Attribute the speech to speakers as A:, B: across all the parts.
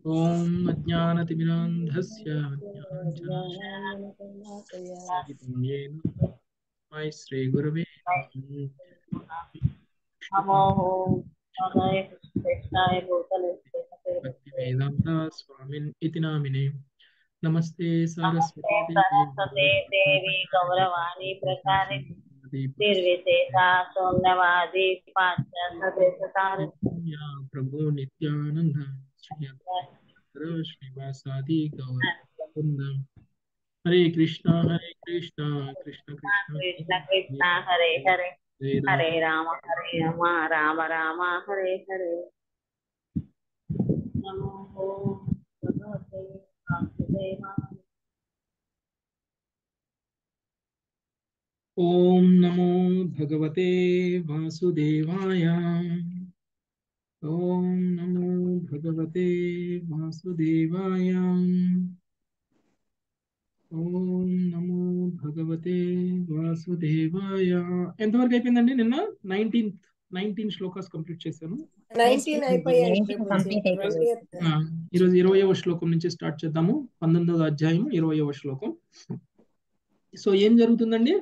A: ॐ अज्ञानतिमिरान्धस्य ज्ञानाञ्जनशलाकयितं येन तस्मै श्रीगुरवे
B: नमो भगवते कृष्णाय भूतले
A: भक्तिवेदान्त स्वामिन् इति नामिने नमस्ते
B: नमस्ते सरस्वते देवी गौरवाणी प्रचारे
A: सरस्वती
B: निर्विशेषा शून्यवादी पाश्चात्य
A: या प्रभु नित्यानंद श्री अद्वैत श्रीवासादि गौर वृंद हरे कृष्णा हरे कृष्णा कृष्ण कृष्ण
B: कृष्ण कृष्ण हरे हरे हरे राम हरे राम राम राम हरे हरे नमो भगवते वासुदेवाय
A: ओम नमो भगवते वासुदेवाय ओम नमो भगवते वासुदेवाय ఓం నమో భగవతే వాసుదేవాయ ఎంతవరకు అయిపోయిందండి నిన్న నైన్టీన్త్ నైన్టీన్ శ్లోకాస్ కంప్లీట్ చేశాను
C: నైన్టీన్ అయిపోయాయి
D: Complete అయిపోయింది.
A: ఆ, ఈరోజు ఇరవయవ శ్లోకం నుంచి స్టార్ట్ చేద్దాము పంతొమ్మిదవ అధ్యాయం ఇరవయవ శ్లోకం సో ఏం జరుగుతుందండి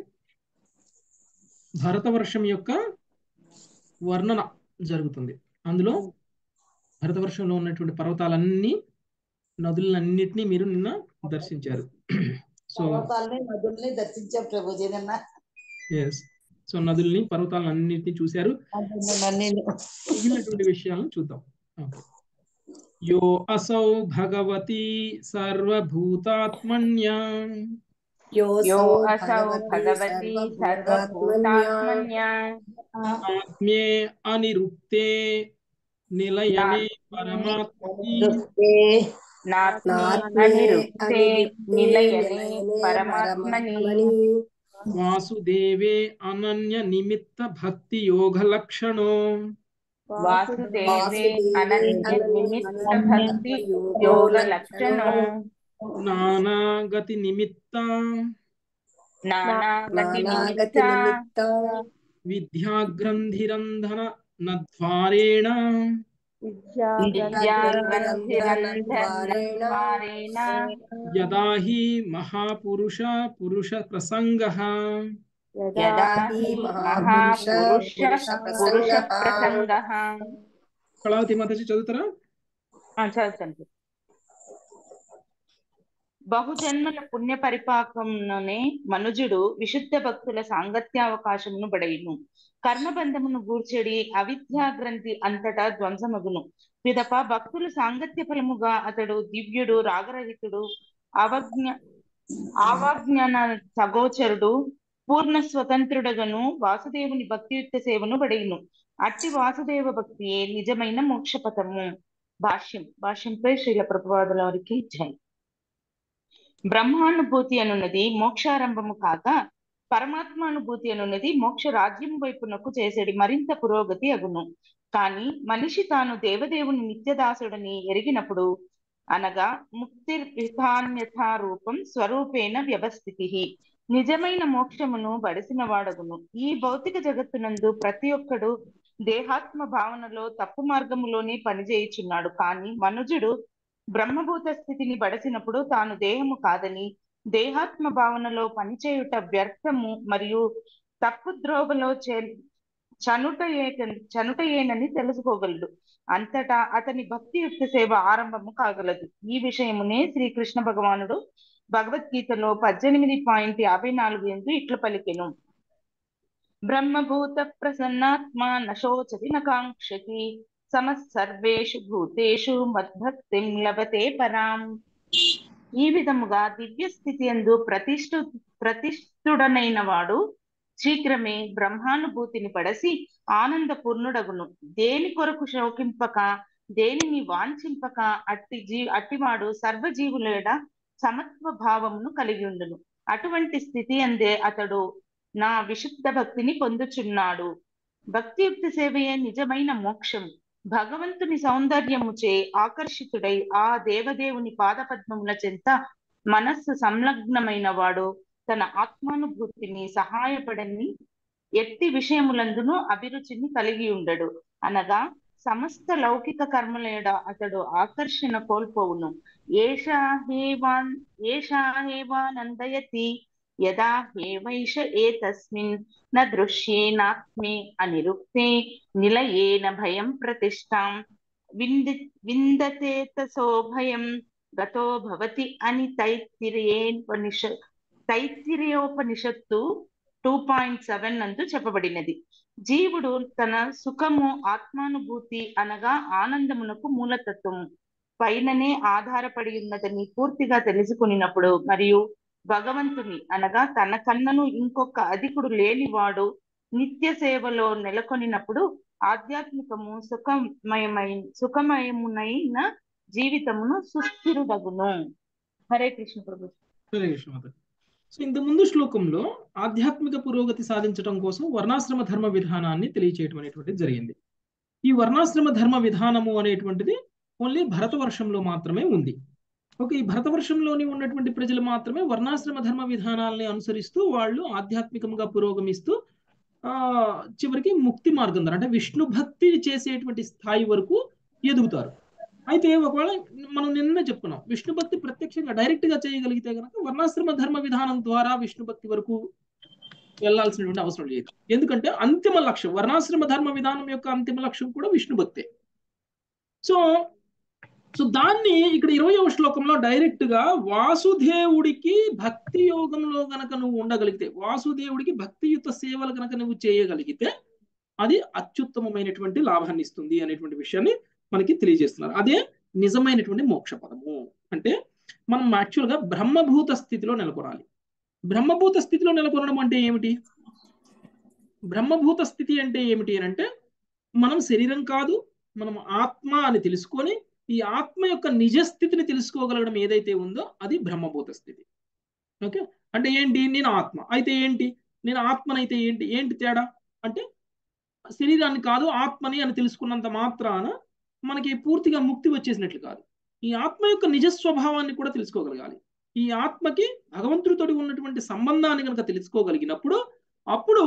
A: భరతవర్షం యొక్క వర్ణన జరుగుతుంది అందులో భరతవర్షంలో ఉన్నటువంటి పర్వతాలన్నీ నదులన్నిటినీ మీరు నిన్న దర్శించారు సో
C: పర్వతాలని నదుల్ని దర్శించాం ప్రభుజీ నిన్న
A: ఎస్ సో నదుల్ని పర్వతాలన్నిటినీ చూశారు
C: నన్ను
A: మిగిలినటువంటి విషయాలను చూద్దాం ఓకే యో అసౌ భగవతి సర్వభూతాత్మన్యా
D: యో
B: यो
D: అసౌ
B: असौ
D: భగవతి
B: भगवती
D: సర్వభూతాత్మన్యా
A: ఆత్మ్యే అనిరుక్తే నిలయనే పరమాత్మని
B: नात्मे
D: నాత్మే
B: अनिरुक्ते
D: అనిరుక్తే
B: निलयने
D: నిలయనే
B: परमात्मनि
D: పరమాత్మని
A: వాసుదేవే అనన్య నిమిత్త భక్తి యోగ లక్షణో
B: वासुदेवे
D: వాసుదేవే
B: अनन्य निमित्त भक्ति योग लक्षणो
A: నానాగతి నిమిత్త
B: नाना गति
D: నానాగతి
B: निमित्त
D: నిమిత్త
A: విద్యాగ్రంథిరంధన నద్వారేణ
B: विद्याग्रन्थिरन्धरेण
A: యదా హి మహాపురుష పురుష ప్రసంగ
B: यदा हि महापुरुष पुरुष प्रसङ्गः
A: కళావతి మాతాజీ చదువుతారా
B: చదువుతాను బహుజన్మల పుణ్య పరిపాకంలోనే మనుజుడు విశుద్ధ భక్తుల సాంగత్యావకాశమును బడయును కర్మబంధమును గూర్చెడి అవిద్యా గ్రంథి అంతటా ధ్వంసమగును పిదప భక్తుల సాంగత్య ఫలముగా అతడు దివ్యుడు రాగరహితుడు అవజ్ఞ ఆవాజ్ఞాన సగోచరుడు పూర్ణ స్వతంత్రుడగను వాసుదేవుని భక్తియుక్త సేవను బడయును అట్టి వాసుదేవ భక్తియే నిజమైన మోక్షపథము భాష్యం భాష్యంపై శ్రీల ప్రభువాదుల వారికి జై బ్రహ్మానుభూతి అనున్నది మోక్షారంభము కాక పరమాత్మానుభూతి అనున్నది మోక్ష రాజ్యం వైపునకు చేసేది మరింత పురోగతి అగును కాని మనిషి తాను దేవదేవుని నిత్యదాసుడని ఎరిగినప్పుడు అనగా ముక్తిర్విధాన్యథా రూపం స్వరూపేణ వ్యవస్థితి నిజమైన మోక్షమును బడిసిన వాడగును ఈ భౌతిక జగత్తునందు ప్రతి ఒక్కడు దేహాత్మ భావనలో తప్పు మార్గములోనే పనిచేయుచున్నాడు కానీ మనుజుడు బ్రహ్మభూత స్థితిని బడసినప్పుడు తాను దేహము కాదని దేహాత్మ భావనలో పనిచేయుట వ్యర్థము మరియు తప్పు ద్రోవలో చే చనుట చనుటయేనని తెలుసుకోగలడు అంతటా అతని భక్తియుక్త సేవ ఆరంభము కాగలదు ఈ విషయమునే శ్రీకృష్ణ భగవానుడు భగవద్గీతలో పద్దెనిమిది పాయింట్ యాభై నాలుగు ఎందు ఇట్లు పలికెను బ్రహ్మభూత ప్రసన్నాత్మ నశోచతి నకాంక్షతి సమస్సర్వేషు భూతేషు మద్భక్తిం లభతే పరాం ఈ విధముగా దివ్య స్థితి ఎందు ప్రతిష్ఠు ప్రతిష్ఠుడనైన వాడు శీఘ్రమే బ్రహ్మానుభూతిని పడసి ఆనందపూర్ణుడగును దేని కొరకు శోకింపక దేనిని వాంఛింపక అట్టి జీ అట్టివాడు సర్వజీవులేడ సమత్వ భావమును కలిగి ఉండును అటువంటి స్థితి అందే అతడు నా విశుద్ధ భక్తిని పొందుచున్నాడు భక్తియుక్త సేవయే నిజమైన మోక్షం భగవంతుని సౌందర్యముచే ఆకర్షితుడై ఆ దేవదేవుని పాదపద్మముల చెంత మనస్సు సంలగ్నమైన వాడు తన ఆత్మానుభూతిని సహాయపడని ఎట్టి విషయములందును అభిరుచిని కలిగి ఉండడు అనగా సమస్త లౌకిక కర్మలేడ అతడు ఆకర్షణ కోల్పోవును ఏషా హేవాన్ ఏషా హేవానందయతి యదా హేవైష ఏతస్మిన్ న దృశ్యేనాత్మే అనిరుక్తే నిలయేన భయం ప్రతిష్టాం వింది విందతేతసో భయం గతో భవతి అని తైత్తిరేపనిష తైత్తిరేయోపనిషత్తు టూ పాయింట్ సెవెన్ నందు చెప్పబడినది జీవుడు తన సుఖము ఆత్మానుభూతి అనగా ఆనందమునకు మూలతత్వము పైననే ఆధారపడి ఉన్నదని పూర్తిగా తెలుసుకునినప్పుడు మరియు భగవంతుని అనగా తన కన్నను ఇంకొక అధికుడు లేనివాడు నిత్య సేవలో నెలకొనినప్పుడు ఆధ్యాత్మికము సుఖమయమై సుఖమయమునైన జీవితమును సుస్థిరుడగును హరే కృష్ణ ప్రభు
A: హరే కృష్ణ మాత సో ఇంత ముందు శ్లోకంలో ఆధ్యాత్మిక పురోగతి సాధించడం కోసం వర్ణాశ్రమ ధర్మ విధానాన్ని తెలియచేయటం అనేటువంటిది జరిగింది ఈ వర్ణాశ్రమ ధర్మ విధానము అనేటువంటిది ఓన్లీ భరతవర్షంలో మాత్రమే ఉంది ఓకే ఈ భరతవర్షంలోని ఉన్నటువంటి ప్రజలు మాత్రమే వర్ణాశ్రమ ధర్మ విధానాలని అనుసరిస్తూ వాళ్ళు ఆధ్యాత్మికంగా పురోగమిస్తూ ఆ చివరికి ముక్తి మార్గం ద్వారా అంటే విష్ణు భక్తి చేసేటువంటి స్థాయి వరకు ఎదుగుతారు అయితే ఒకవేళ మనం నిన్న చెప్పుకున్నాం విష్ణు భక్తి ప్రత్యక్షంగా డైరెక్ట్ గా చేయగలిగితే కనుక వర్ణాశ్రమ ధర్మ విధానం ద్వారా విష్ణు భక్తి వరకు వెళ్లాల్సినటువంటి అవసరం లేదు ఎందుకంటే అంతిమ లక్ష్యం వర్ణాశ్రమ ధర్మ విధానం యొక్క అంతిమ లక్ష్యం కూడా విష్ణు భక్తే సో సో దాన్ని ఇక్కడ ఇరవయవ శ్లోకంలో డైరెక్ట్ గా వాసుదేవుడికి భక్తి యోగంలో గనక నువ్వు ఉండగలిగితే వాసుదేవుడికి భక్తియుత సేవలు గనక నువ్వు చేయగలిగితే అది అత్యుత్తమమైనటువంటి లాభాన్ని ఇస్తుంది అనేటువంటి విషయాన్ని మనకి తెలియజేస్తున్నారు అదే నిజమైనటువంటి మోక్ష పదము అంటే మనం యాక్చువల్గా బ్రహ్మభూత స్థితిలో నెలకొనాలి బ్రహ్మభూత స్థితిలో నెలకొనడం అంటే ఏమిటి బ్రహ్మభూత స్థితి అంటే ఏమిటి అని అంటే మనం శరీరం కాదు మనం ఆత్మ అని తెలుసుకొని ఈ ఆత్మ యొక్క నిజస్థితిని తెలుసుకోగలగడం ఏదైతే ఉందో అది బ్రహ్మభూత స్థితి ఓకే అంటే ఏంటి నేను ఆత్మ అయితే ఏంటి నేను ఆత్మనైతే ఏంటి ఏంటి తేడా అంటే శరీరాన్ని కాదు ఆత్మని అని తెలుసుకున్నంత మాత్రాన మనకి పూర్తిగా ముక్తి వచ్చేసినట్లు కాదు ఈ ఆత్మ యొక్క నిజ స్వభావాన్ని కూడా తెలుసుకోగలగాలి ఈ ఆత్మకి భగవంతుడితోటి ఉన్నటువంటి సంబంధాన్ని కనుక తెలుసుకోగలిగినప్పుడు అప్పుడు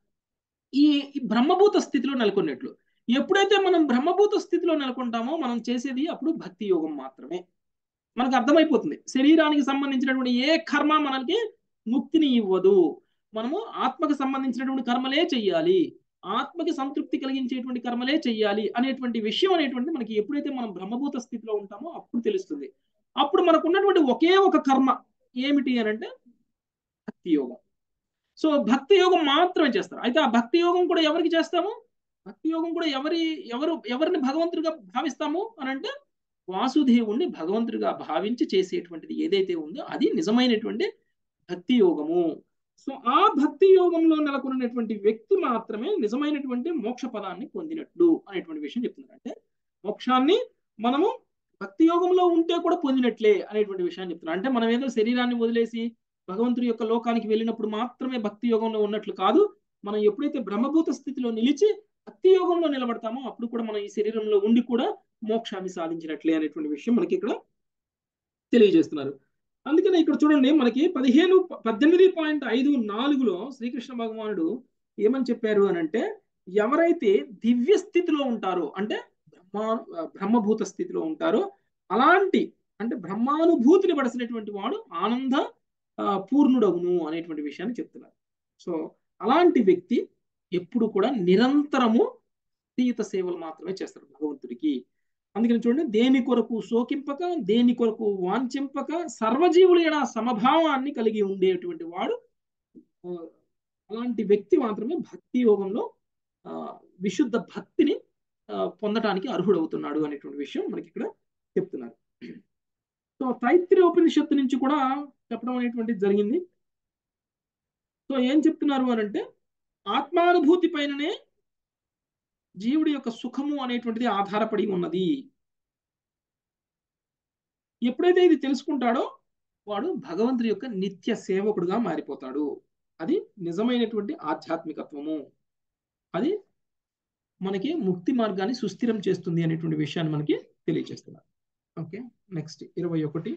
A: ఈ బ్రహ్మభూత స్థితిలో నెలకొన్నట్లు ఎప్పుడైతే మనం బ్రహ్మభూత స్థితిలో నెలకొంటామో మనం చేసేది అప్పుడు భక్తి యోగం మాత్రమే మనకు అర్థమైపోతుంది శరీరానికి సంబంధించినటువంటి ఏ కర్మ మనకి ముక్తిని ఇవ్వదు మనము ఆత్మకు సంబంధించినటువంటి కర్మలే చెయ్యాలి ఆత్మకి సంతృప్తి కలిగించేటువంటి కర్మలే చెయ్యాలి అనేటువంటి విషయం అనేటువంటి మనకి ఎప్పుడైతే మనం బ్రహ్మభూత స్థితిలో ఉంటామో అప్పుడు తెలుస్తుంది అప్పుడు మనకు ఉన్నటువంటి ఒకే ఒక కర్మ ఏమిటి అని అంటే భక్తి యోగం సో భక్తి యోగం మాత్రమే చేస్తారు అయితే ఆ భక్తి యోగం కూడా ఎవరికి చేస్తాము భక్తి యోగం కూడా ఎవరి ఎవరు ఎవరిని భగవంతుడిగా భావిస్తాము అని అంటే వాసుదేవుణ్ణి భగవంతుడిగా భావించి చేసేటువంటిది ఏదైతే ఉందో అది నిజమైనటువంటి భక్తి యోగము సో ఆ భక్తి యోగంలో నెలకొన్నటువంటి వ్యక్తి మాత్రమే నిజమైనటువంటి మోక్ష పదాన్ని పొందినట్లు అనేటువంటి విషయం చెప్తున్నారు అంటే మోక్షాన్ని మనము భక్తి యోగంలో ఉంటే కూడా పొందినట్లే అనేటువంటి విషయాన్ని చెప్తున్నారు అంటే మనం ఏదో శరీరాన్ని వదిలేసి భగవంతుడి యొక్క లోకానికి వెళ్ళినప్పుడు మాత్రమే భక్తి యోగంలో ఉన్నట్లు కాదు మనం ఎప్పుడైతే బ్రహ్మభూత స్థితిలో నిలిచి భక్తి యోగంలో నిలబడతామో అప్పుడు కూడా మనం ఈ శరీరంలో ఉండి కూడా మోక్షాన్ని సాధించినట్లే అనేటువంటి విషయం మనకి ఇక్కడ తెలియజేస్తున్నారు అందుకనే ఇక్కడ చూడండి మనకి పదిహేను పద్దెనిమిది పాయింట్ ఐదు నాలుగులో శ్రీకృష్ణ భగవానుడు ఏమని చెప్పారు అని అంటే ఎవరైతే దివ్య స్థితిలో ఉంటారో అంటే బ్రహ్మా బ్రహ్మభూత స్థితిలో ఉంటారో అలాంటి అంటే బ్రహ్మానుభూతిని పడిసినటువంటి వాడు ఆనంద పూర్ణుడవును అనేటువంటి విషయాన్ని చెప్తున్నారు సో అలాంటి వ్యక్తి ఎప్పుడు కూడా నిరంతరము తీత సేవలు మాత్రమే చేస్తారు భగవంతుడికి అందుకని చూడండి దేని కొరకు శోకింపక దేని కొరకు వాంఛింపక సర్వజీవుల ఎడ సమభావాన్ని కలిగి ఉండేటువంటి వాడు అలాంటి వ్యక్తి మాత్రమే భక్తి యోగంలో విశుద్ధ భక్తిని పొందటానికి అర్హుడవుతున్నాడు అనేటువంటి విషయం మనకి ఇక్కడ చెప్తున్నారు సో తైత్రి ఉపనిషత్తు నుంచి కూడా చెప్పడం అనేటువంటిది జరిగింది సో ఏం చెప్తున్నారు అని అంటే ఆత్మానుభూతి పైననే జీవుడి యొక్క సుఖము అనేటువంటిది ఆధారపడి ఉన్నది ఎప్పుడైతే ఇది తెలుసుకుంటాడో వాడు భగవంతుడి యొక్క నిత్య సేవకుడుగా మారిపోతాడు అది నిజమైనటువంటి ఆధ్యాత్మికత్వము అది మనకి ముక్తి మార్గాన్ని సుస్థిరం చేస్తుంది అనేటువంటి విషయాన్ని మనకి తెలియజేస్తున్నారు ఓకే నెక్స్ట్ ఇరవై ఒకటి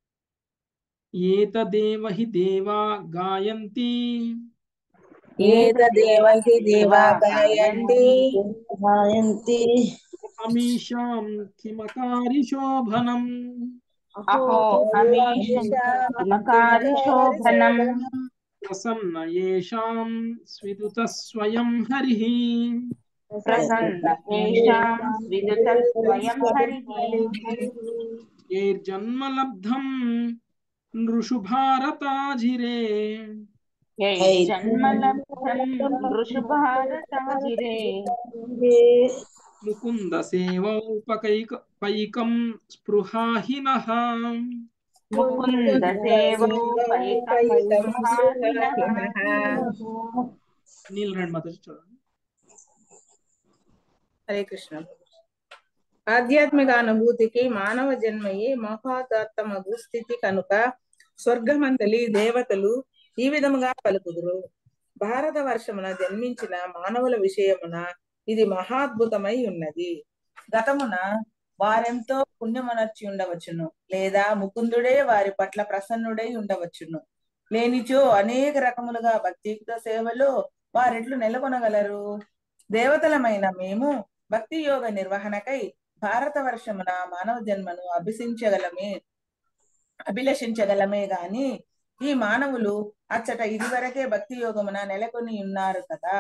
A: ఏతదేవ హి దేవా గాయంతి
D: ఏతదేవ హి దేవా గాయంతి
C: గాయంతి
A: అమీషాం కిమకారి శోభనం
B: అహో అమీషం కిమకారి శోభనం
A: ప్రసన్న ఏషాం స్విదుత స్వయం హరి
B: ప్రసన్న ఏషాం విదుత స్వయం హరిః
A: ఏర్జన్మ లబ్ధం నృషు భారతాజిరే
B: యై జన్మలబ్ధం వృషభారతాజిరే
A: ముకుంద సేవోపకైక పైకం స్పృహాహినః
B: ముకుంద
A: నీళ్ళు రండి మాత చూడండి
E: హరే కృష్ణ ఆధ్యాత్మిక అనుభూతికి మానవ జన్మయే మహోదాత్తమగు స్థితి కనుక స్వర్గమందలి దేవతలు ఈ విధముగా పలుకుదురు భారత వర్షమున జన్మించిన మానవుల విషయమున ఇది మహాద్భుతమై ఉన్నది గతమున వారెంతో పుణ్యమనర్చి ఉండవచ్చును లేదా ముకుందుడే వారి పట్ల ప్రసన్నుడై ఉండవచ్చును లేనిచో అనేక రకములుగా భక్తియుక్త సేవలో వారెట్లు నెలకొనగలరు దేవతలమైన మేము భక్తి యోగ నిర్వహణకై భారత వర్షమున మానవ జన్మను అభిసించగలమే అభిలషించగలమే గాని ఈ మానవులు అచ్చట ఇదివరకే భక్తి యోగమున నెలకొని ఉన్నారు కదా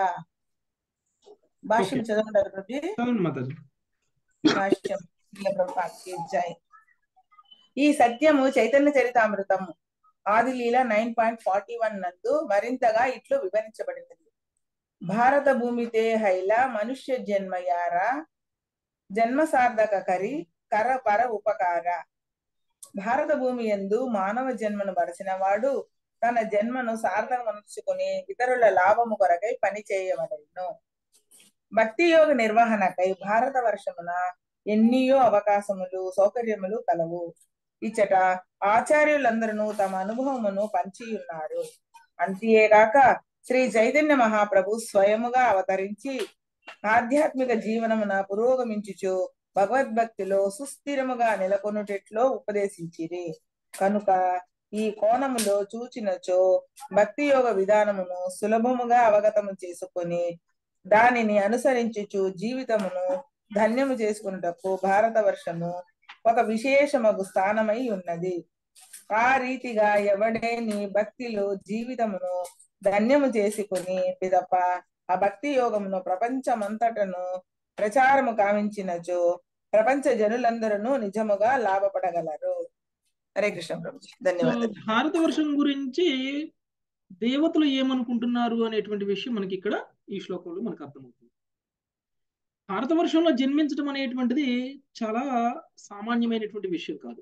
E: భాష్యం
A: Okay.
E: చదవంటారు ప్రభు
A: చదవండి మాతాజీ
E: భాష్యం శ్రీల ప్రభుపాదకి జై. ఈ సత్యము చైతన్య చరితామృతము ఆది లీల నైన్ పాయింట్ ఫార్టీ వన్ నందు మరింతగా ఇట్లు వివరించబడినది భారత భూమితే హైల మనుష్య జన్మయార జన్మ సార్థక కరి కర పర ఉపకార భారత భూమి ఎందు మానవ జన్మను బరచిన వాడు తన జన్మను సార్థకమనుచుకుని ఇతరుల లాభము కొరకై పని చేయవలెను భక్తి యోగ నిర్వహణకై భారత వర్షమున ఎన్నియో అవకాశములు సౌకర్యములు కలవు ఇచ్చట ఆచార్యులందరూ తమ అనుభవమును పంచి ఉన్నారు అంతేగాక శ్రీ చైతన్య మహాప్రభు స్వయముగా అవతరించి ఆధ్యాత్మిక జీవనమున పురోగమించుచు భగవద్భక్తిలో సుస్థిరముగా నెలకొనుటెట్లో ఉపదేశించిరి కనుక ఈ కోణములో చూచినచో భక్తి యోగ విధానమును సులభముగా అవగతము చేసుకొని దానిని అనుసరించుచు జీవితమును ధన్యము చేసుకున్నటకు భారత వర్షము ఒక విశేషమగు స్థానమై ఉన్నది ఆ రీతిగా ఎవడేని భక్తిలో జీవితమును ధన్యము చేసుకుని పిదప ఆ భక్తి యోగమును ప్రపంచమంతటను ప్రచారము కావించినచో ప్రపంచ జనులందరూ నిజముగా లాభపడగలరు హరే కృష్ణ ప్రభు
A: సో
E: ధన్యవాదాలు
A: భారతవర్షం గురించి దేవతలు ఏమనుకుంటున్నారు అనేటువంటి విషయం మనకి ఇక్కడ ఈ శ్లోకంలో మనకు అర్థమవుతుంది భారతవర్షంలో జన్మించడం అనేటువంటిది చాలా సామాన్యమైనటువంటి విషయం కాదు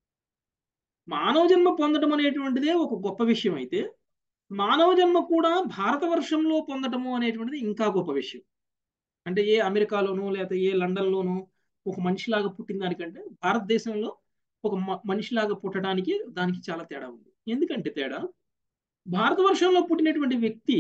A: మానవ జన్మ పొందడం అనేటువంటిదే ఒక గొప్ప విషయం అయితే మానవ జన్మ కూడా భారతవర్షంలో పొందటము అనేటువంటిది ఇంకా గొప్ప విషయం అంటే ఏ అమెరికాలోనో లేకపోతే ఏ లండన్లోనో ఒక మనిషిలాగా పుట్టిన దానికంటే భారతదేశంలో ఒక మ- మనిషిలాగా పుట్టడానికి దానికి చాలా తేడా ఉంది ఎందుకంటే తేడా భారతవర్షంలో పుట్టినటువంటి వ్యక్తి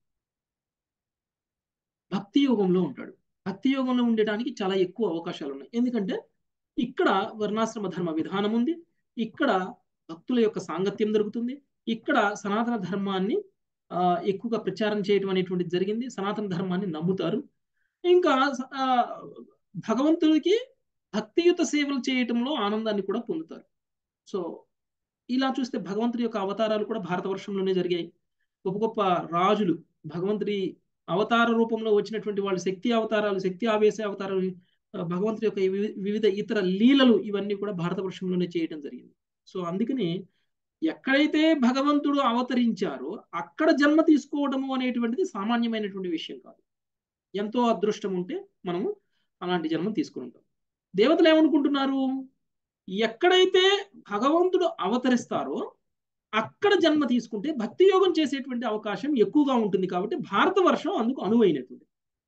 A: భక్తి యోగంలో ఉంటాడు భక్తి యోగంలో ఉండటానికి చాలా ఎక్కువ అవకాశాలు ఉన్నాయి ఎందుకంటే ఇక్కడ వర్ణాశ్రమ ధర్మ విధానం ఉంది ఇక్కడ భక్తుల యొక్క సాంగత్యం దొరుకుతుంది ఇక్కడ సనాతన ధర్మాన్ని ఆ, ఎక్కువగా ప్రచారం చేయడం అనేటువంటిది జరిగింది సనాతన ధర్మాన్ని నమ్ముతారు ఇంకా ఆ, భగవంతుడికి భక్తియుత సేవలు చేయటంలో ఆనందాన్ని కూడా పొందుతారు సో ఇలా చూస్తే భగవంతుడి యొక్క అవతారాలు కూడా భారతవర్షంలోనే జరిగాయి గొప్ప గొప్ప రాజులు భగవంతుడి అవతార రూపంలో వచ్చినటువంటి వాళ్ళు శక్తి అవతారాలు శక్తి ఆవేశ అవతారాలు ఆ, భగవంతుడి యొక్క వివి- వివిధ ఇతర లీలలు ఇవన్నీ కూడా భారతవర్షంలోనే చేయడం జరిగింది సో అందుకని ఎక్కడైతే భగవంతుడు అవతరించారో అక్కడ జన్మ తీసుకోవడము అనేటువంటిది సామాన్యమైనటువంటి విషయం కాదు ఎంతో అదృష్టం ఉంటే మనము అలాంటి జన్మ తీసుకుని ఉంటాం దేవతలు ఏమనుకుంటున్నారు ఎక్కడైతే భగవంతుడు అవతరిస్తారో అక్కడ జన్మ తీసుకుంటే భక్తి యోగం చేసేటువంటి అవకాశం ఎక్కువగా ఉంటుంది కాబట్టి భారతవర్షం అందుకు అనువైనటువంటి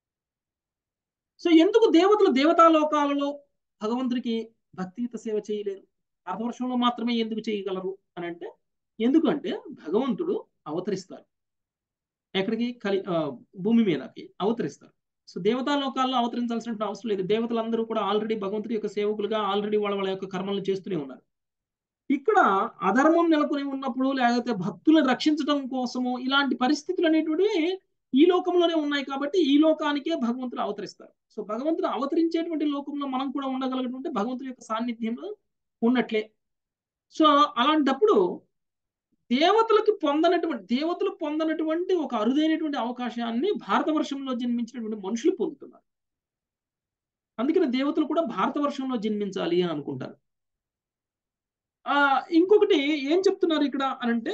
A: సో ఎందుకు దేవతలు దేవతాలోకాలలో భగవంతుడికి భక్తియుత సేవ చేయలేరు భారతవర్షంలో మాత్రమే ఎందుకు చేయగలరు అని అంటే ఎందుకంటే భగవంతుడు అవతరిస్తారు ఎక్కడికి కలి ఆ, భూమి మీదకి అవతరిస్తారు సో దేవతాలోకాల్లో అవతరించాల్సిన అవసరం లేదు దేవతలందరూ కూడా ఆల్రెడీ భగవంతుడి యొక్క సేవకులుగా ఆల్రెడీ వాళ్ళ వాళ్ళ యొక్క కర్మలను చేస్తూనే ఉన్నారు ఇక్కడ అధర్మం నెలకొని ఉన్నప్పుడు లేకపోతే భక్తులను రక్షించడం కోసము ఇలాంటి పరిస్థితులు అనేటువంటివి ఈ లోకంలోనే ఉన్నాయి కాబట్టి ఈ లోకానికే భగవంతుడు అవతరిస్తారు సో భగవంతుడు అవతరించేటువంటి లోకంలో మనం కూడా ఉండగలిగినటువంటి భగవంతుడి యొక్క సాన్నిధ్యంలో ఉన్నట్లే సో అలాంటప్పుడు దేవతలకు పొందనటువంటి దేవతలు పొందనటువంటి ఒక అరుదైనటువంటి అవకాశాన్ని భారతవర్షంలో జన్మించినటువంటి మనుషులు పొందుతున్నారు అందుకని దేవతలు కూడా భారతవర్షంలో జన్మించాలి అని అనుకుంటారు ఆ ఇంకొకటి ఏం చెప్తున్నారు ఇక్కడ అనంటే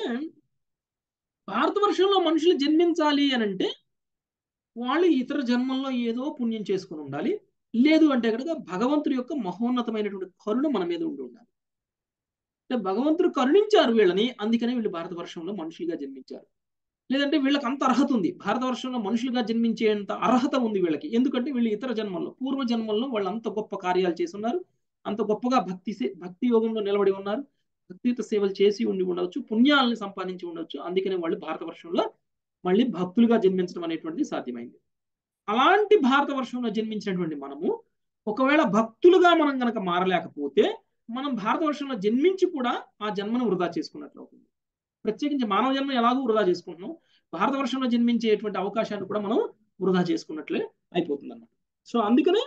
A: భారతవర్షంలో మనుషులు జన్మించాలి అనంటే వాళ్ళు ఇతర జన్మల్లో ఏదో పుణ్యం చేసుకుని ఉండాలి లేదు అంటే కనుక భగవంతుడి యొక్క మహోన్నతమైనటువంటి కరుణ మన మీద ఉండి ఉండాలి అంటే భగవంతుడు కరుణించారు వీళ్ళని అందుకనే వీళ్ళు భారతవర్షంలో మనుషులుగా జన్మించారు లేదంటే వీళ్ళకి అంత అర్హత ఉంది భారతవర్షంలో మనుషులుగా జన్మించేంత అర్హత ఉంది వీళ్ళకి ఎందుకంటే వీళ్ళు ఇతర జన్మల్లో పూర్వ జన్మల్లో వాళ్ళు అంత గొప్ప కార్యాలు చేసి ఉన్నారు అంత గొప్పగా భక్తి భక్తి యోగంలో నిలబడి ఉన్నారు భక్తియుత సేవలు చేసి ఉండి ఉండవచ్చు పుణ్యాలని సంపాదించి ఉండొచ్చు అందుకనే వాళ్ళు భారతవర్షంలో మళ్ళీ భక్తులుగా జన్మించడం అనేటువంటిది సాధ్యమైంది అలాంటి భారతవర్షంలో జన్మించినటువంటి మనము ఒకవేళ భక్తులుగా మనం గనక మారలేకపోతే మనం భారతవర్షంలో జన్మించి కూడా ఆ జన్మను వృధా చేసుకున్నట్లు అవుతుంది ప్రత్యేకించి మానవ జన్మ ఎలాగో వృధా చేసుకుంటున్నాం భారతవర్షంలో జన్మించేటువంటి అవకాశాన్ని కూడా మనం వృధా చేసుకున్నట్లే అయిపోతుంది అన్నమాట సో అందుకనే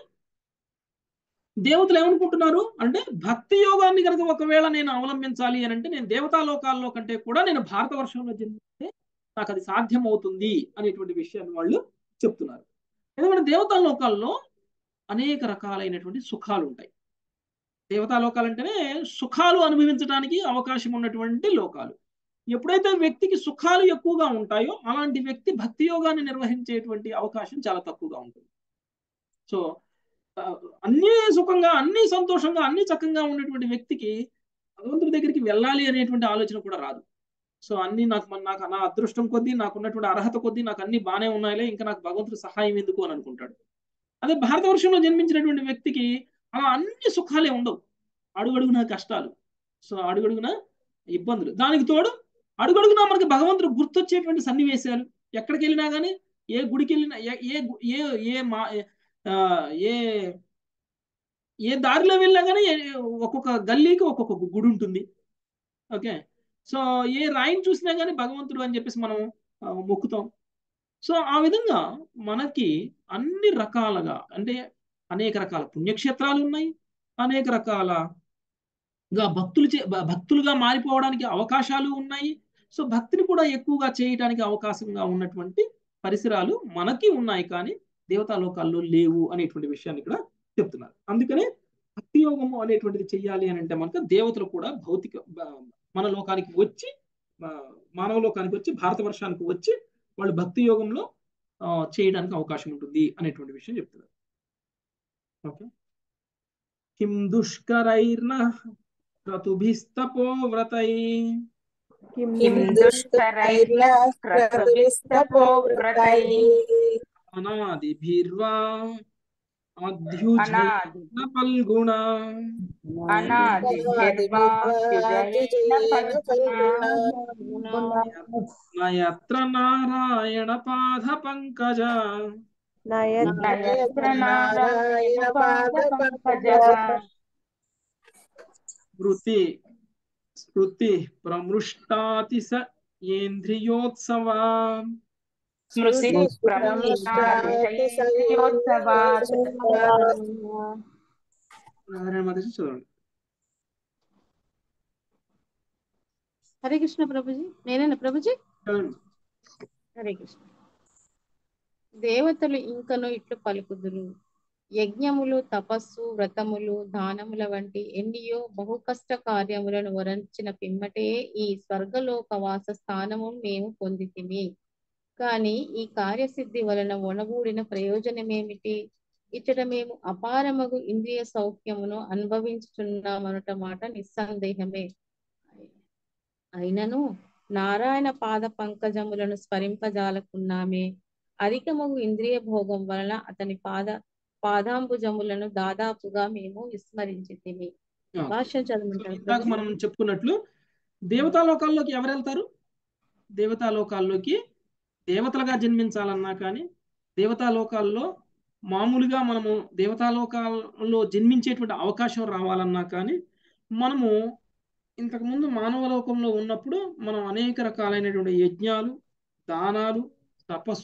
A: దేవతలు ఏమనుకుంటున్నారు అంటే భక్తి యోగాన్ని కనుక ఒకవేళ నేను అవలంబించాలి అని అంటే నేను దేవతా లోకాల్లో కంటే కూడా నేను భారతవర్షంలో జన్మిస్తే నాకు అది సాధ్యం అవుతుంది అనేటువంటి విషయాన్ని వాళ్ళు చెప్తున్నారు ఎందుకంటే దేవతా లోకాల్లో అనేక రకాలైనటువంటి సుఖాలు ఉంటాయి దేవతా లోకాలు అంటేనే సుఖాలు అనుభవించడానికి అవకాశం ఉన్నటువంటి లోకాలు ఎప్పుడైతే వ్యక్తికి సుఖాలు ఎక్కువగా ఉంటాయో అలాంటి వ్యక్తి భక్తి యోగాన్ని నిర్వహించేటువంటి అవకాశం చాలా తక్కువగా ఉంటుంది సో అన్ని సుఖంగా అన్ని సంతోషంగా అన్ని చక్కగా ఉన్నటువంటి వ్యక్తికి భగవంతుడి దగ్గరికి వెళ్ళాలి అనేటువంటి ఆలోచన కూడా రాదు సో అన్ని నాకు నాకు నా అదృష్టం కొద్దీ నాకు ఉన్నటువంటి అర్హత కొద్దీ నాకు అన్ని బాగానే ఉన్నాయిలే ఇంకా నాకు భగవంతుడి సహాయం ఎందుకు అని అనుకుంటాడు అదే భారతవర్షంలో జన్మించినటువంటి వ్యక్తికి అలా అన్ని సుఖాలే ఉండవు అడుగడుగున కష్టాలు సో అడుగడుగున ఇబ్బందులు దానికి తోడు అడుగడుగునా మనకి భగవంతుడు గుర్తొచ్చేటువంటి సన్నివేశాలు ఎక్కడికి వెళ్ళినా కానీ ఏ గుడికి వెళ్ళినా ఏ ఏ ఏ మా ఏ ఏ దారిలో వెళ్ళినా కానీ ఒక్కొక్క గల్లీకి ఒక్కొక్క గుడి ఉంటుంది ఓకే సో ఏ రాయిని చూసినా కానీ భగవంతుడు అని చెప్పేసి మనం మొక్కుతాం సో ఆ విధంగా మనకి అన్ని రకాలుగా అంటే అనేక రకాల పుణ్యక్షేత్రాలు ఉన్నాయి అనేక రకాలగా భక్తులు భక్తులుగా మారిపోవడానికి అవకాశాలు ఉన్నాయి సో భక్తిని కూడా ఎక్కువగా చేయడానికి అవకాశంగా ఉన్నటువంటి పరిసరాలు మనకి ఉన్నాయి కానీ దేవతా లోకాల్లో లేవు అనేటువంటి విషయాన్ని ఇక్కడ చెప్తున్నారు అందుకనే భక్తి యోగము అనేటువంటిది చెయ్యాలి అని అంటే మనకు దేవతలు కూడా భౌతిక మన లోకానికి వచ్చి మానవ లోకానికి వచ్చి భారతవర్షానికి వచ్చి వాళ్ళు భక్తి యోగంలో చేయడానికి అవకాశం ఉంటుంది అనేటువంటి విషయం చెప్తున్నారు ఓకే కిం దుష్కరైర్న క్రతుభిస్తపో వ్రతై
D: కిం దుష్కరైర్న క్రతుభిస్తపో వ్రతై
A: అనాదిభిర్వా అధ్యుజన పల్గుణ నయత్ర నారాయణ పాద పంకజ స్మృతి స్మృతి ప్రమృష్టాతి స ఏంద్రియోత్సవా
B: స్మృతి
A: నారాయణ మాతాజీ చదవండి
F: హరే కృష్ణ ప్రభుజీ నేనేనా ప్రభుజీ
A: చదవండి
F: హరే కృష్ణ దేవతలు ఇంకను ఇట్లు పలుకుదురు యజ్ఞములు తపస్సు వ్రతములు దానముల వంటి ఎన్నియో బహు కష్ట కార్యములను వరించిన పిమ్మటే ఈ స్వర్గలోక వాస స్థానము మేము పొందితిమి కానీ ఈ కార్యసిద్ధి వలన ఒనగూడిన ప్రయోజనమేమిటి ఇచ్చట మేము అపారమగు ఇంద్రియ సౌఖ్యమును అనుభవించుచున్నామనట మాట నిస్సందేహమే అయినను నారాయణ పాద పంకజములను స్మరింపజాలకున్నామే అధికమగు ఇంద్రియ భోగం వలన అతని పాద పాదాంబుజములను దాదాపుగా మేము విస్మరించి తిని భాష్యం చదవమంటారు
A: ఇందాక మనం చెప్పుకున్నట్లు దేవతాలోకాల్లోకి ఎవరు వెళ్తారు దేవతాలోకాల్లోకి దేవతలుగా జన్మించాలన్నా కానీ దేవతాలోకాల్లో మామూలుగా మనము దేవతాలోకాల్లో జన్మించేటువంటి అవకాశం రావాలన్నా కానీ మనము ఇంతకుముందు మానవ లోకంలో ఉన్నప్పుడు మనం అనేక రకాలైనటువంటి యజ్ఞాలు దానాలు తపస్సులు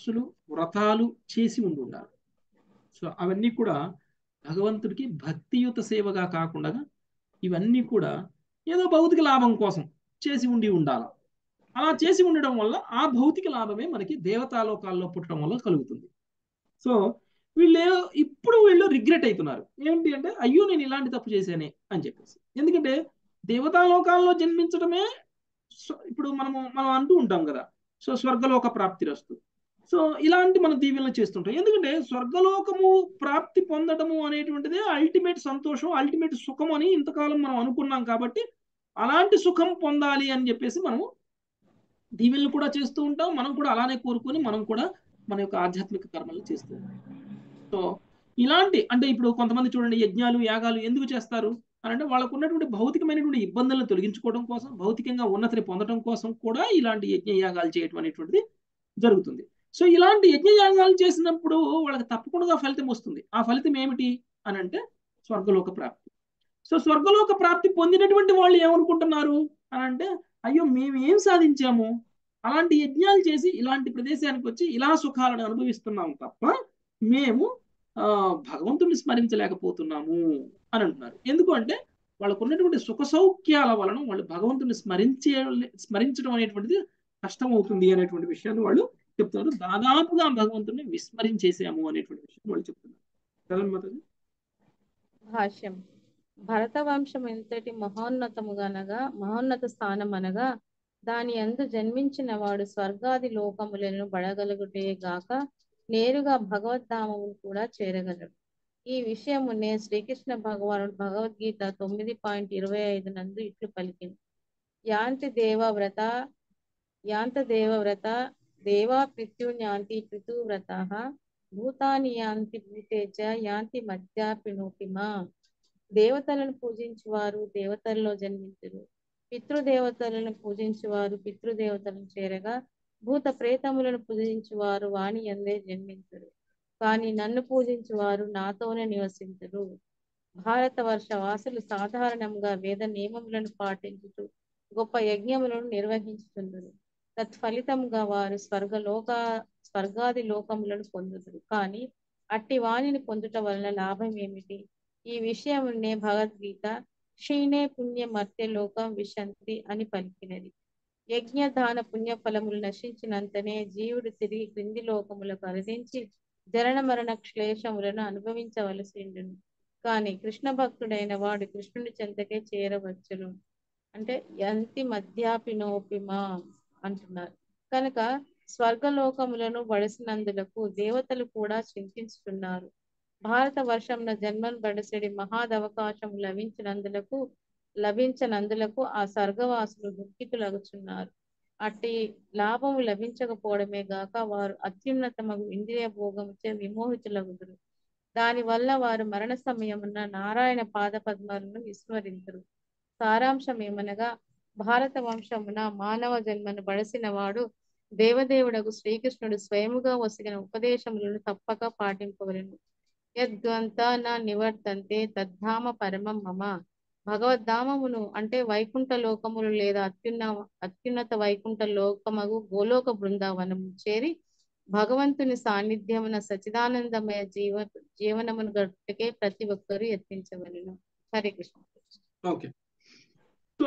A: వ్రతాలు చేసి ఉండి ఉండాలి సో అవన్నీ కూడా భగవంతుడికి భక్తియుత సేవగా కాకుండా ఇవన్నీ కూడా ఏదో భౌతిక లాభం కోసం చేసి ఉండి ఉండాలి అలా చేసి ఉండడం వల్ల ఆ భౌతిక లాభమే మనకి దేవతాలోకాల్లో పుట్టడం వల్ల కలుగుతుంది సో వీళ్ళు ఇప్పుడు వీళ్ళు రిగ్రెట్ అవుతున్నారు ఏంటి అంటే అయ్యో నేను ఇలాంటి తప్పు చేశానే అని చెప్పేసి ఎందుకంటే దేవతాలోకాల్లో జన్మించడమే ఇప్పుడు మనము మనం అంటూ ఉంటాం కదా సో స్వర్గలోక ప్రాప్తి రస్తు సో ఇలాంటి మన దీవెనలు చేస్తుంటాం ఎందుకంటే స్వర్గలోకము ప్రాప్తి పొందడము అనేటువంటిదే అల్టిమేట్ సంతోషం అల్టిమేట్ సుఖం అని ఇంతకాలం మనం అనుకున్నాం కాబట్టి అలాంటి సుఖం పొందాలి అని చెప్పేసి మనము దీవెనలు కూడా చేస్తూ ఉంటాం మనం కూడా అలానే కోరుకొని మనం కూడా మన యొక్క ఆధ్యాత్మిక కర్మలు చేస్తూ ఉంటాం సో ఇలాంటి అంటే ఇప్పుడు కొంతమంది చూడండి యజ్ఞాలు యాగాలు ఎందుకు చేస్తారు అని అంటే వాళ్ళకు ఉన్నటువంటి భౌతికమైనటువంటి ఇబ్బందులను తొలగించుకోవడం కోసం భౌతికంగా ఉన్నతిని పొందడం కోసం కూడా ఇలాంటి యజ్ఞ యాగాలు చేయడం అనేటువంటిది జరుగుతుంది సో ఇలాంటి యజ్ఞ యాగాలు చేసినప్పుడు వాళ్ళకి తప్పకుండా ఫలితం వస్తుంది ఆ ఫలితం ఏమిటి అని అంటే స్వర్గలోక ప్రాప్తి సో స్వర్గలోక ప్రాప్తి పొందినటువంటి వాళ్ళు ఏమనుకుంటున్నారు అని అంటే అయ్యో మేము ఏం సాధించాము అలాంటి యజ్ఞాలు చేసి ఇలాంటి ప్రదేశానికి వచ్చి ఇలా సుఖాలను అనుభవిస్తున్నాం తప్ప మేము ఆ భగవంతుడిని స్మరించలేకపోతున్నాము అని అంటున్నారు ఎందుకు అంటే వాళ్ళకు ఉన్నటువంటి సుఖ సౌఖ్యాల వలన వాళ్ళు భగవంతుని స్మరించే స్మరించడం అనేటువంటిది కష్టం అవుతుంది అనేటువంటి విషయాన్ని వాళ్ళు చెప్తున్నారు దాదాపుగా భగవంతుని విస్మరించేసాము అనేటువంటి విషయం వాళ్ళు చెప్తున్నారు చదవండి
F: భాష్యం భరత వంశం ఎంతటి మహోన్నతముగనగా మహోన్నత స్థానం అనగా దాని అందు జన్మించిన వాడు స్వర్గాది లోకములను బడగలుగుటే గాక నేరుగా భగవద్ధామమును కూడా చేరగలడు ఈ విషయమునే శ్రీకృష్ణ భగవానుడు భగవద్గీత తొమ్మిది పాయింట్ ఇరవై ఐదు నందు ఇట్లు పలికింది యాంతి దేవవ్రత యాంత దేవవ్రత దేవా పితృన్యాంతి పితృవ్రత భూతాని యాంతి భూతేజ యాంతి మధ్యాపినోపిమా దేవతలను పూజించువారు దేవతల్లో జన్మించరు పితృదేవతలను పూజించువారు పితృదేవతలను చేరగా భూత ప్రేతములను పూజించువారు వాణి అందే జన్మించరు కానీ నన్ను పూజించువారు నాతోనే నివసించరు భారత వర్ష వాసులు సాధారణంగా వేద నియమములను పాటించుతూ గొప్ప యజ్ఞములను నిర్వహించుతుందరు తత్ఫలితంగా వారు స్వర్గలోక స్వర్గాది లోకములను పొందుతారు కానీ అట్టి వాణిని పొందుట వలన లాభం ఏమిటి ఈ విషయమునే భగవద్గీత క్షీణే పుణ్య మర్త్య లోకం విశంతి అని పలికినది యజ్ఞ దాన పుణ్య ఫలములు నశించినంతనే జీవుడు తిరిగి క్రింది లోకములకు అరదించి జరణ మరణ క్లేశములను అనుభవించవలసి ఉండును కానీ కృష్ణ భక్తుడైన వాడు కృష్ణుని చెంతకే చేరవచ్చును అంటే యంతి మధ్యాపినోపిమా అంటున్నారు కనుక స్వర్గలోకములను బడిసినందులకు దేవతలు కూడా చింతించుతున్నారు భారత వర్షంన జన్మను బడిసెడి మహాదవకాశం లభించినందులకు లభించనందులకు ఆ స్వర్గవాసులు దుఃఖితులగుచున్నారు అట్టి లాభము లభించకపోవడమే గాక వారు అత్యున్నతమగు ఇంద్రియ భోగముచే విమోహితులగుదురు దాని వల్ల వారు మరణ సమయమున నారాయణ పాద పద్మాలను విస్మరించరు సారాంశం ఏమనగా భారత వంశమున మానవ జన్మను బడసిన వాడు దేవదేవుడకు శ్రీకృష్ణుడు స్వయముగా వసిగిన ఉపదేశములను తప్పక పాటింపవలను యద్వంత నా నివర్తంతే తద్ధామ పరమం మమ భగవద్ధామమును అంటే వైకుంఠ లోకములు లేదా అత్యున్న అత్యున్నత వైకుంఠ లోకమగు గోలోక బృందావనము చేరి భగవంతుని సాన్నిధ్యమున సచిదానందమయ జీవ జీవనమును గడుపుటకే ప్రతి ఒక్కరూ యత్నించవలను హరే కృష్ణ
A: ఓకే సో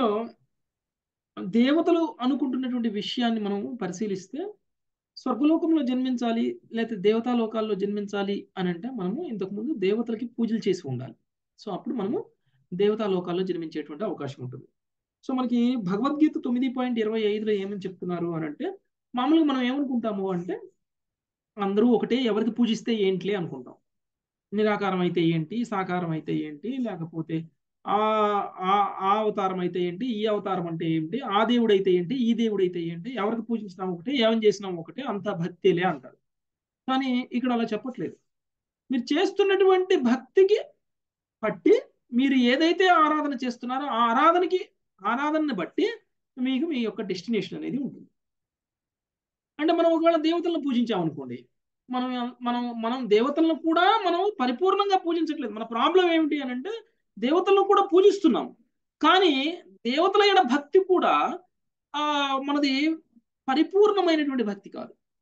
A: దేవతలు అనుకుంటున్నటువంటి విషయాన్ని మనం పరిశీలిస్తే స్వర్గలోకంలో జన్మించాలి లేకపోతే దేవతా లోకాల్లో జన్మించాలి అని అంటే మనము ఇంతకుముందు దేవతలకి పూజలు చేసి ఉండాలి సో అప్పుడు మనము దేవతా లోకాల్లో జన్మించేటువంటి అవకాశం ఉంటుంది సో మనకి భగవద్గీత తొమ్మిది పాయింట్ ఇరవై ఐదులో ఏమని చెప్తున్నారు అని అంటే మామూలుగా మనం ఏమనుకుంటాము అంటే అందరూ ఒకటే ఎవరికి పూజిస్తే ఏంటిలే అనుకుంటాం నిరాకారం అయితే ఏంటి సాకారం అయితే ఏంటి లేకపోతే ఆ ఆ అవతారం అయితే ఏంటి ఈ అవతారం అంటే ఏంటి ఆ దేవుడు అయితే ఏంటి ఈ దేవుడు అయితే ఏంటి ఎవరికి పూజించినాం ఒకటే ఏమని చేసినాం ఒకటే అంత భక్తిలే అంటారు కానీ ఇక్కడ అలా చెప్పట్లేదు మీరు చేస్తున్నటువంటి భక్తికి పట్టి మీరు ఏదైతే ఆరాధన చేస్తున్నారో ఆ ఆరాధనకి ఆరాధనని బట్టి మీకు మీ యొక్క డెస్టినేషన్ అనేది ఉంటుంది అంటే మనం ఒకవేళ దేవతలను పూజించామనుకోండి మనం మనం మనం దేవతలను కూడా మనం పరిపూర్ణంగా పూజించట్లేదు మన ప్రాబ్లం ఏమిటి అని అంటే దేవతలను కూడా పూజిస్తున్నాం కానీ దేవతల యొక్క భక్తి కూడా ఆ మనది పరిపూర్ణమైనటువంటి భక్తి కాదు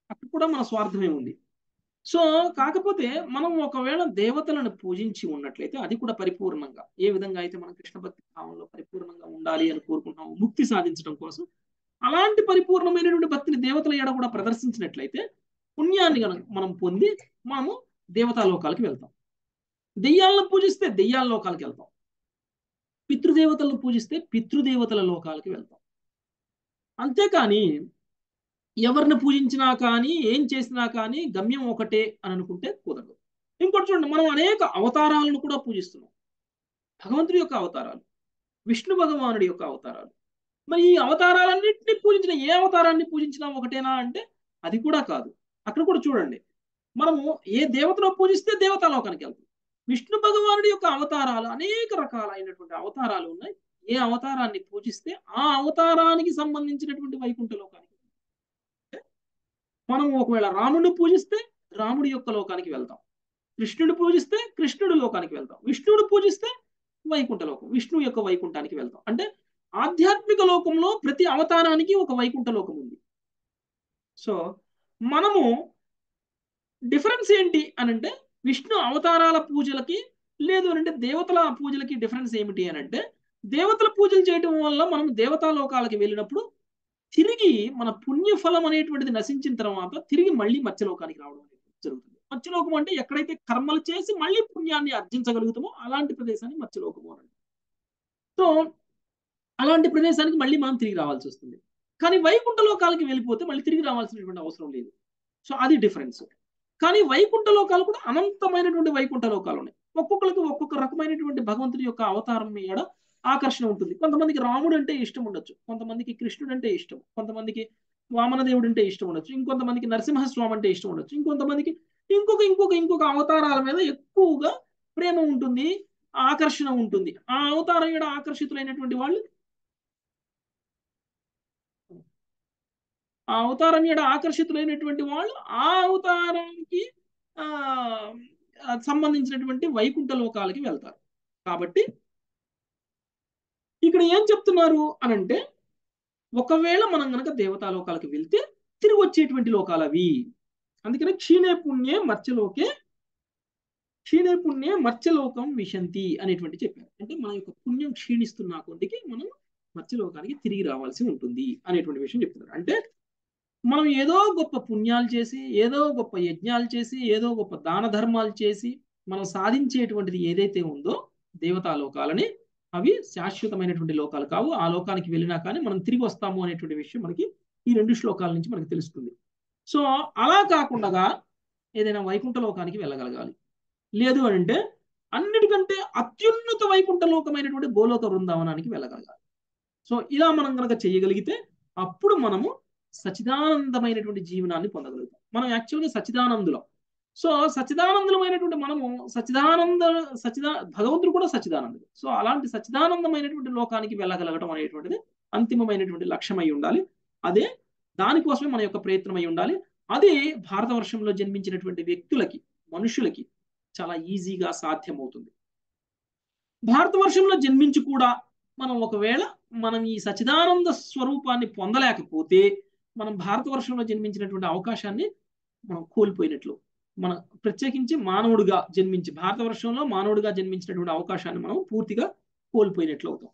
A: అక్కడ కూడా మన స్వార్థమే ఉంది సో కాకపోతే మనం ఒకవేళ దేవతలను పూజించి ఉన్నట్లయితే అది కూడా పరిపూర్ణంగా ఏ విధంగా అయితే మనం కృష్ణ భక్తి భావంలో పరిపూర్ణంగా ఉండాలి అని కోరుకుంటాము ముక్తి సాధించడం కోసం అలాంటి పరిపూర్ణమైనటువంటి భక్తిని దేవతల ఎడ కూడా ప్రదర్శించినట్లయితే పుణ్యాన్ని గనక మనం పొంది మనము దేవతా లోకాలకి వెళ్తాం దెయ్యాలను పూజిస్తే దెయ్యాల లోకాలకి వెళ్తాం పితృదేవతలను పూజిస్తే పితృదేవతల లోకాలకి వెళ్తాం అంతేకాని ఎవరిని పూజించినా కానీ ఏం చేసినా కానీ గమ్యం ఒకటే అని అనుకుంటే కుదరదు ఇంకోటి చూడండి మనం అనేక అవతారాలను కూడా పూజిస్తున్నాం భగవంతుడి యొక్క అవతారాలు విష్ణు భగవానుడి యొక్క అవతారాలు మరి ఈ అవతారాలన్నింటినీ పూజించిన ఏ అవతారాన్ని పూజించినా ఒకటేనా అంటే అది కూడా కాదు అక్కడ కూడా చూడండి మనము ఏ దేవతను పూజిస్తే దేవతాలోకానికి వెళ్తాం విష్ణు భగవానుడి యొక్క అవతారాలు అనేక రకాలైనటువంటి అవతారాలు ఉన్నాయి ఏ అవతారాన్ని పూజిస్తే ఆ అవతారానికి సంబంధించినటువంటి వైకుంఠ లోకానికి మనం ఒకవేళ రాముడిని పూజిస్తే రాముడి యొక్క లోకానికి వెళ్తాం కృష్ణుడు పూజిస్తే కృష్ణుడు లోకానికి వెళ్తాం విష్ణువుడు పూజిస్తే వైకుంఠ లోకం విష్ణువు యొక్క వైకుంఠానికి వెళ్తాం అంటే ఆధ్యాత్మిక లోకంలో ప్రతి అవతారానికి ఒక వైకుంఠ లోకం ఉంది సో మనము డిఫరెన్స్ ఏంటి అని అంటే విష్ణు అవతారాల పూజలకి లేదు అంటే దేవతల పూజలకి డిఫరెన్స్ ఏమిటి అని అంటే దేవతల పూజలు చేయటం వల్ల మనం దేవతా లోకాలకి వెళ్ళినప్పుడు తిరిగి మన పుణ్యఫలం అనేటువంటిది నశించిన తర్వాత తిరిగి మళ్ళీ మత్స్యలోకానికి రావడం అనేది జరుగుతుంది మత్స్యలోకం అంటే ఎక్కడైతే కర్మలు చేసి మళ్ళీ పుణ్యాన్ని అర్జించగలుగుతామో అలాంటి ప్రదేశాన్ని మత్స్యలోకము అని సో అలాంటి ప్రదేశానికి మళ్ళీ మనం తిరిగి రావాల్సి వస్తుంది కానీ వైకుంఠ లోకాలకి వెళ్ళిపోతే మళ్ళీ తిరిగి రావాల్సినటువంటి అవసరం లేదు సో అది డిఫరెన్స్ కానీ వైకుంఠ లోకాలు కూడా అనంతమైనటువంటి వైకుంఠ లోకాలు ఉన్నాయి ఒక్కొక్కరికి ఒక్కొక్క రకమైనటువంటి భగవంతుడి యొక్క అవతారం మీద ఆకర్షణ ఉంటుంది కొంతమందికి రాముడు అంటే ఇష్టం ఉండొచ్చు కొంతమందికి కృష్ణుడు అంటే ఇష్టం కొంతమందికి వామనదేవుడు అంటే ఇష్టం ఉండొచ్చు ఇంకొంతమందికి నరసింహస్వామి అంటే ఇష్టం ఉండొచ్చు ఇంకొంతమందికి ఇంకొక ఇంకొక ఇంకొక అవతారాల మీద ఎక్కువగా ప్రేమ ఉంటుంది ఆకర్షణ ఉంటుంది ఆ అవతారం యొక్క ఆకర్షితులైనటువంటి వాళ్ళు ఆ అవతారం యొక్క ఆకర్షితులైనటువంటి వాళ్ళు ఆ అవతారానికి ఆ సంబంధించినటువంటి వైకుంఠ లోకాలకి వెళ్తారు కాబట్టి ఇక్కడ ఏం చెప్తున్నారు అని అంటే ఒకవేళ మనం గనక దేవతా లోకాలకు వెళ్తే తిరిగి వచ్చేటువంటి లోకాలు అవి అందుకనే క్షీణే పుణ్యే మత్స్యలోకే క్షీణే పుణ్యే మత్స్యలోకం విశంతి అనేటువంటి చెప్పారు అంటే మన యొక్క పుణ్యం క్షీణిస్తున్న కొద్దికి మనం మత్స్యలోకానికి తిరిగి రావాల్సి ఉంటుంది అనేటువంటి విషయం చెప్తున్నారు అంటే మనం ఏదో గొప్ప పుణ్యాలు చేసి ఏదో గొప్ప యజ్ఞాలు చేసి ఏదో గొప్ప దాన ధర్మాలు చేసి మనం సాధించేటువంటిది ఏదైతే ఉందో దేవతా లోకాలని అవి శాశ్వతమైనటువంటి లోకాలు కావు ఆ లోకానికి వెళ్ళినా కానీ మనం తిరిగి వస్తాము అనేటువంటి విషయం మనకి ఈ రెండు శ్లోకాల నుంచి మనకి తెలుస్తుంది సో అలా కాకుండా ఏదైనా వైకుంఠ లోకానికి వెళ్ళగలగాలి లేదు అని అంటే అన్నిటికంటే అత్యున్నత వైకుంఠ లోకమైనటువంటి గోలోక బృందావనానికి వెళ్ళగలగాలి సో ఇలా మనం కనుక చేయగలిగితే అప్పుడు మనము సచిదానందమైనటువంటి జీవనాన్ని పొందగలుగుతాం మనం యాక్చువల్గా సచిదానందులం సో సచిదానందమైనటువంటి మనము సచిదానంద సచిదా భగవంతుడు కూడా సచిదానందుడు సో అలాంటి సచిదానందమైనటువంటి లోకానికి వెళ్ళగలగడం అనేటువంటిది అంతిమమైనటువంటి లక్ష్యం అయి ఉండాలి అదే దానికోసమే మన యొక్క ప్రయత్నం అయి ఉండాలి అది భారతవర్షంలో జన్మించినటువంటి వ్యక్తులకి మనుషులకి చాలా ఈజీగా సాధ్యమవుతుంది భారతవర్షంలో జన్మించి కూడా మనం ఒకవేళ మనం ఈ సచిదానంద స్వరూపాన్ని పొందలేకపోతే మనం భారతవర్షంలో జన్మించినటువంటి అవకాశాన్ని మనం కోల్పోయినట్లు మన ప్రత్యేకించి మానవుడిగా జన్మించి భారతవర్షంలో మానవుడిగా జన్మించినటువంటి అవకాశాన్ని మనం పూర్తిగా కోల్పోయినట్లు అవుతాం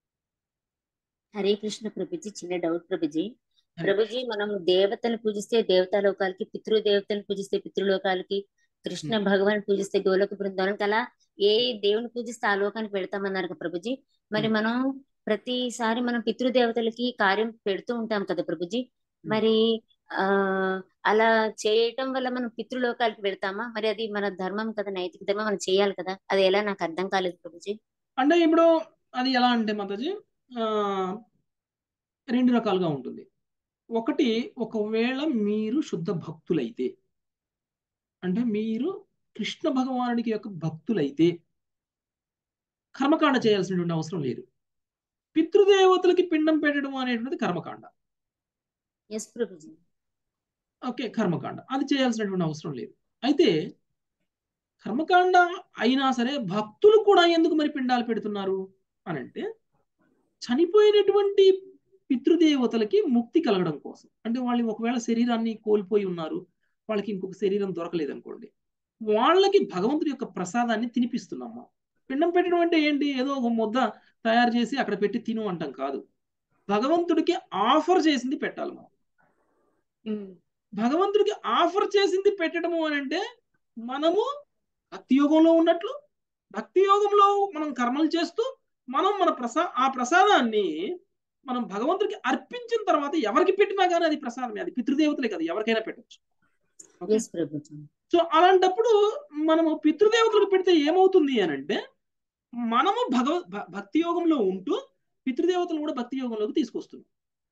G: హరే కృష్ణ ప్రభుజీ చిన్న డౌట్ ప్రభుజీ ప్రభుజీ మనం దేవతను పూజిస్తే దేవతా లోకాలకి పితృదేవతను పూజిస్తే పితృలోకాలకి కృష్ణ భగవాన్ పూజిస్తే గోలోక బృందానికి అలా ఏ దేవుని పూజిస్తే ఆ లోకానికి వెళ్తామన్నారు కదా ప్రభుజీ మరి మనం ప్రతిసారి మనం పితృదేవతలకి కార్యం పెడుతూ ఉంటాం కదా ప్రభుజీ మరి ఆ అలా చేయటం వల్ల మనం పితృలోకాలకి వెళ్తామా మరి అది మన ధర్మం కదా నైతిక ధర్మం మనం చేయాలి కదా అది ఎలా నాకు అర్థం కాలేదు ప్రభుజీ
A: అంటే ఇప్పుడు అది ఎలా అంటే మాతాజీ ఆ రెండు రకాలుగా ఉంటుంది ఒకటి ఒకవేళ మీరు శుద్ధ భక్తులైతే అంటే మీరు కృష్ణ భగవానుడికి యొక్క భక్తులైతే కర్మకాండ చేయాల్సినటువంటి అవసరం లేదు పితృదేవతలకి పిండం పెట్టడం అనేటువంటిది కర్మకాండ
G: ఎస్ ప్రభుజీ
A: ఓకే కర్మకాండ అది చేయాల్సినటువంటి అవసరం లేదు అయితే కర్మకాండ అయినా సరే భక్తులు కూడా ఎందుకు మరి పిండాలు పెడుతున్నారు అని అంటే చనిపోయినటువంటి పితృదేవతలకి ముక్తి కలగడం కోసం అంటే వాళ్ళు ఒకవేళ శరీరాన్ని కోల్పోయి ఉన్నారు వాళ్ళకి ఇంకొక శరీరం దొరకలేదు అనుకోండి వాళ్ళకి భగవంతుడి యొక్క ప్రసాదాన్ని తినిపిస్తున్నాం మనం పిండం పెట్టడం అంటే ఏంటి ఏదో ఒక ముద్ద తయారు చేసి అక్కడ పెట్టి తిను అంటాం కాదు భగవంతుడికి ఆఫర్ చేసింది పెట్టాలి మనం భగవంతుడికి ఆఫర్ చేసింది పెట్టడము అని అంటే మనము భక్తి యోగంలో ఉన్నట్లు భక్తి యోగంలో మనం కర్మలు చేస్తూ మనం మన ప్రసా ఆ ప్రసాదాన్ని మనం భగవంతుడికి అర్పించిన తర్వాత ఎవరికి పెట్టినా కానీ అది ప్రసాదమే అది పితృదేవతలే కదా ఎవరికైనా పెట్టచ్చు
G: ఎస్ ప్రభుజీ
A: సో అలాంటప్పుడు మనము పితృదేవతలకు పెడితే ఏమవుతుంది అని అంటే మనము భగవ భ- భక్తి యోగంలో ఉంటూ పితృదేవతలు కూడా భక్తి యోగంలోకి తీసుకొస్తున్నాం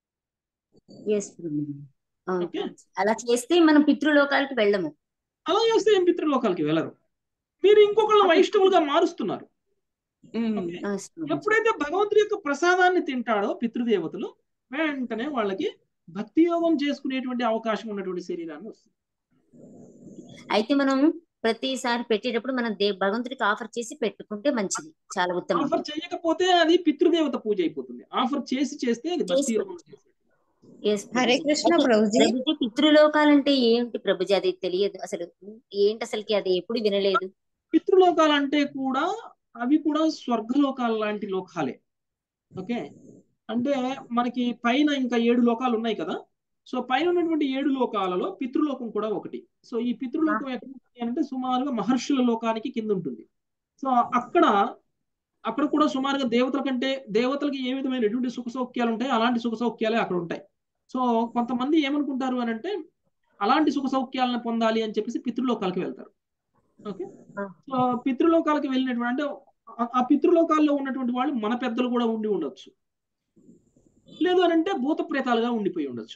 G: ఎస్ ప్రభుజీ అవును
A: ఓకే
G: ప్రభుజీ. అలా చేస్తే మనం పితృలోకాలకు వెళ్ళము
A: అలా చేస్తే ఏం పితృలోకాలకి వెళ్ళరు మీరు ఇంకొకళ్ళ వైష్ణవులుగా మారుస్తున్నారు ఓకే
G: ఎస్ ప్రభుజీ.
A: ఎప్పుడైతే భగవంతుడి యొక్క ప్రసాదాన్ని తింటాడో పితృదేవతలు వెంటనే వాళ్ళకి భక్తి యోగం చేసుకునేటువంటి అవకాశం ఉన్నటువంటి శరీరాన్ని వస్తుంది
G: అయితే మనం ప్రతిసారి పెట్టేటప్పుడు మనం దే భగవంతుడికి ఆఫర్ చేసి పెట్టుకుంటే మంచిది చాలా ఉత్తమం
A: ఆఫర్ చేయకపోతే అది పితృదేవత పూజ అయిపోతుంది ఆఫర్ చేసి చేస్తే అది భక్తి
G: చేసి
A: యోగం చేసేది.
G: ఎస్
D: హరే
G: ప్రభుజీ
D: కృష్ణ
G: అయితే
D: ప్రభుజీ
G: ప్రభుజీ పితృలోకాలంటే ఏంటి ప్రభుజీ అది తెలియదు అసలు ఏంటి అసలుకి అది ఎప్పుడు వినలేదు
A: పితృలోకాలు అంటే కూడా అవి కూడా స్వర్గలోకాలు లాంటి లోకాలే ఓకే అంటే మనకి పైన ఇంకా ఏడు లోకాలు ఉన్నాయి కదా సో పైన ఉన్నటువంటి ఏడు లోకాలలో పితృలోకం కూడా ఒకటి సో ఈ పితృలోకం ఎక్కడ ఉంటుంది అంటే సుమారుగా మహర్షుల లోకానికి కింద ఉంటుంది సో అక్కడ అక్కడ కూడా సుమారుగా దేవతల కంటే దేవతలకి ఏ విధమైనటువంటి సుఖ సౌఖ్యాలు ఉంటాయి అలాంటి సుఖ సౌఖ్యాలే అక్కడ ఉంటాయి సో కొంతమంది ఏమనుకుంటారు అని అంటే అలాంటి సుఖ సౌఖ్యాలను పొందాలి అని చెప్పేసి పితృలోకాలకి వెళ్తారు ఓకే
G: ఆ.
A: సో పితృలోకాలకి వెళ్ళినటువంటి అంటే ఆ- ఆ పితృలోకాల్లో ఉన్నటువంటి వాళ్ళు మన పెద్దలు కూడా ఉండి ఉండొచ్చు లేదు అని అంటే భూత ప్రేతాలుగా ఉండిపోయి ఉండొచ్చు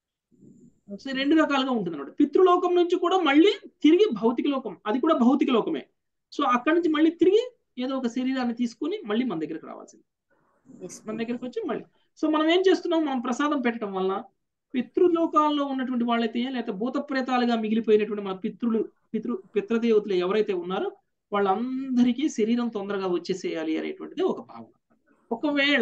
A: సో ఈ రెండు రకాలుగా ఉంటుంది అనమాట పితృలోకం నుంచి కూడా మళ్ళీ తిరిగి భౌతిక లోకం అది కూడా భౌతిక లోకమే సో అక్కడి నుంచి మళ్ళీ తిరిగి ఏదో ఒక శరీరాన్ని తీసుకొని మళ్ళీ మన దగ్గరికి రావాల్సింది
G: ఎస్
A: మన దగ్గరికి వచ్చి మళ్ళీ సో మనం ఏం చేస్తున్నాం మనం ప్రసాదం పెట్టడం వల్ల పితృలోకాల్లో ఉన్నటువంటి వాళ్ళైతే లేకపోతే భూత ప్రేతాలుగా మిగిలిపోయినటువంటి మన పితృలు పితృ పితృదేవతలు ఎవరైతే ఉన్నారో వాళ్ళందరికీ శరీరం తొందరగా వచ్చేసేయాలి అనేటువంటిది ఒక భావన ఒకవేళ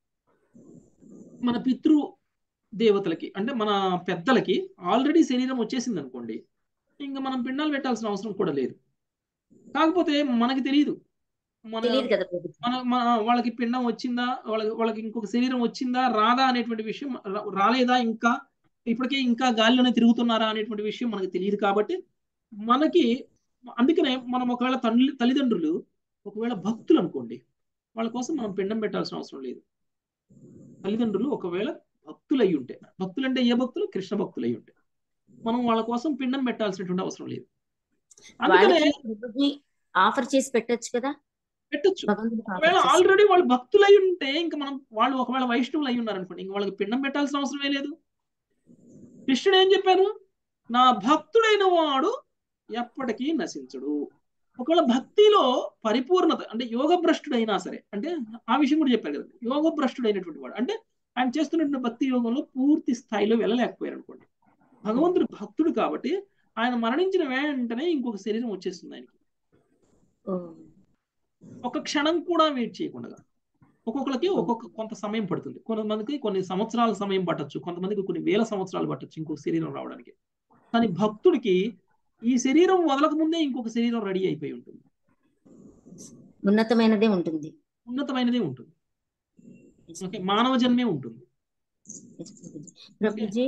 A: మన పితృ దేవతలకి అంటే మన పెద్దలకి ఆల్రెడీ శరీరం వచ్చేసింది అనుకోండి ఇంకా మనం పిండాలు పెట్టాల్సిన అవసరం కూడా లేదు కాకపోతే మనకి తెలియదు మన
G: తెలియదు కదా ప్రభుజీ
A: మన మన వాళ్ళకి పిండం వచ్చిందా వాళ్ళకి వాళ్ళకి ఇంకొక శరీరం వచ్చిందా రాదా అనేటువంటి విషయం రా- రాలేదా ఇంకా ఇప్పటికే ఇంకా గాలిలోనే తిరుగుతున్నారా అనేటువంటి విషయం మనకు తెలియదు కాబట్టి మనకి అందుకనే మనం ఒకవేళ తండ్రి తల్లిదండ్రులు ఒకవేళ భక్తులు అనుకోండి వాళ్ళ కోసం మనం పిండం పెట్టాల్సిన అవసరం లేదు తల్లిదండ్రులు ఒకవేళ భక్తులు అయి ఉంటే భక్తులు అంటే ఏ భక్తులు కృష్ణ భక్తులు అయి ఉంటే మనం వాళ్ళ కోసం పిండం పెట్టాల్సినటువంటి అవసరం లేదు అందుకనే
G: వాళ్ళకి ప్రభుజీ ఆఫర్ చేసి పెట్టొచ్చు కదా
A: పెట్టొచ్చు
G: భగవంతుడికి ఆఫర్
A: ఒకవేళ
G: చేసి
A: ఆల్రెడీ వాళ్ళు భక్తులై ఉంటే ఇంకా మనం వాళ్ళు ఒకవేళ వైష్ణవులు అయి ఉన్నారు అనుకోండి ఇంకా వాళ్ళకి పిండం పెట్టాల్సిన అవసరమే లేదు కృష్ణుడు ఏం చెప్పారు నా భక్తుడైన వాడు ఎప్పటికీ నశించడు ఒకవేళ భక్తిలో పరిపూర్ణత అంటే యోగ భ్రష్టుడైనా సరే అంటే ఆ విషయం కూడా చెప్పారు కదా యోగ భ్రష్టుడైనటువంటి వాడు అంటే ఆయన చేస్తున్నటువంటి భక్తి యోగంలో పూర్తి స్థాయిలో వెళ్ళలేకపోయారు అనుకోండి భగవంతుడు భక్తుడు కాబట్టి ఆయన మరణించిన వెంటనే ఇంకొక శరీరం వచ్చేస్తుంది ఆయనకి
G: ఓ,
A: ఒక క్షణం కూడా వెయిట్ చేయకుండా ఒక్కొక్కరికి ఒక్కొక్క కొంత సమయం పడుతుంది కొంతమందికి కొన్ని సంవత్సరాల సమయం పట్టొచ్చు కొంతమందికి కొన్ని వేల సంవత్సరాలు పట్టొచ్చు ఇంకొక శరీరం రావడానికి కానీ భక్తుడికి ఈ శరీరం వదలక ముందే ఇంకొక శరీరం రెడీ అయిపోయి ఉంటుంది
G: ఉన్నతమైనదే ఉంటుంది
A: ఉన్నతమైనదే ఉంటుంది ఓకే మానవ జన్మే ఉంటుంది
G: Yes, ప్రభుజీ. ప్రభుజీ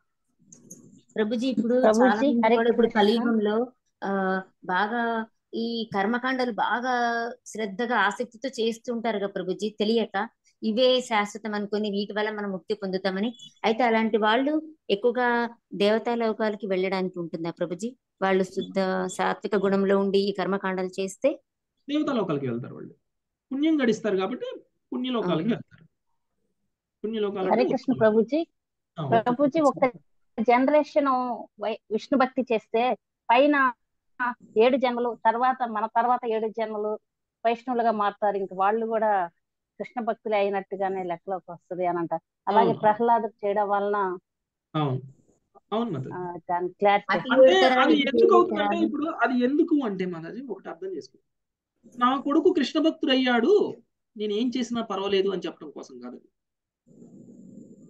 G: ప్రభుజీ ఇప్పుడు
D: ప్రభుజీ,
G: చాలా మంది
D: హరే
G: కూడా ఇప్పుడు
D: కృష్ణ.
G: కలియుగంలో ఆ బాగా ఈ కర్మకాండలు బాగా శ్రద్ధగా ఆసక్తితో చేస్తుంటారు కదా ప్రభుజీ తెలియక ఇవే శాశ్వతం అనుకొని వీటి వల్ల మనం ముక్తి పొందుతామని అయితే అలాంటి వాళ్ళు ఎక్కువగా దేవతా లోకాలకి వెళ్ళడానికి ఉంటుందా ప్రభుజీ వాళ్ళు శుద్ధ సాత్విక గుణంలో ఉండి ఈ కర్మకాండలు చేస్తే
A: దేవతా లోకాలకి వెళ్తారు వాళ్ళు పుణ్యం గడిస్తారు కాబట్టి పుణ్యలోకాలకి
G: అవును.
A: వెళ్తారు పుణ్యలోకాలు
D: హరే
A: అంటే
D: కృష్ణ
A: ఉత్తమ-
D: ప్రభుజీ
A: అవును.
D: ప్రభుజీ ఒక జనరేషన్ విష్ణు భక్తి చేస్తే పైన ఏడు జన్మలు తర్వాత మన తర్వాత ఏడు జన్మలు వైష్ణవులుగా మారుతారు ఇంక వాళ్ళు కూడా కృష్ణ భక్తులు అయినట్టుగానే లెక్కలోకి వస్తుంది అని అంటారు అలాగే
A: అవును.
D: ప్రహ్లాదు చేయడం వలన
A: అవును అవును మాతాజీ
D: ఆ, దాని క్లారిటీ
G: అతి
A: అంటే
G: ఉత్తర
A: అది
G: ఇతి
A: ఎందుకు అవుతుందంటే
G: ఉత్తరాలు.
A: ఇప్పుడు అది ఎందుకు అంటే మాతాజీ ఒకటి అర్థం చేసుకో నా కొడుకు కృష్ణ భక్తుడు అయ్యాడు నేను ఏం చేసినా పర్వాలేదు అని చెప్పడం కోసం కాదు అది.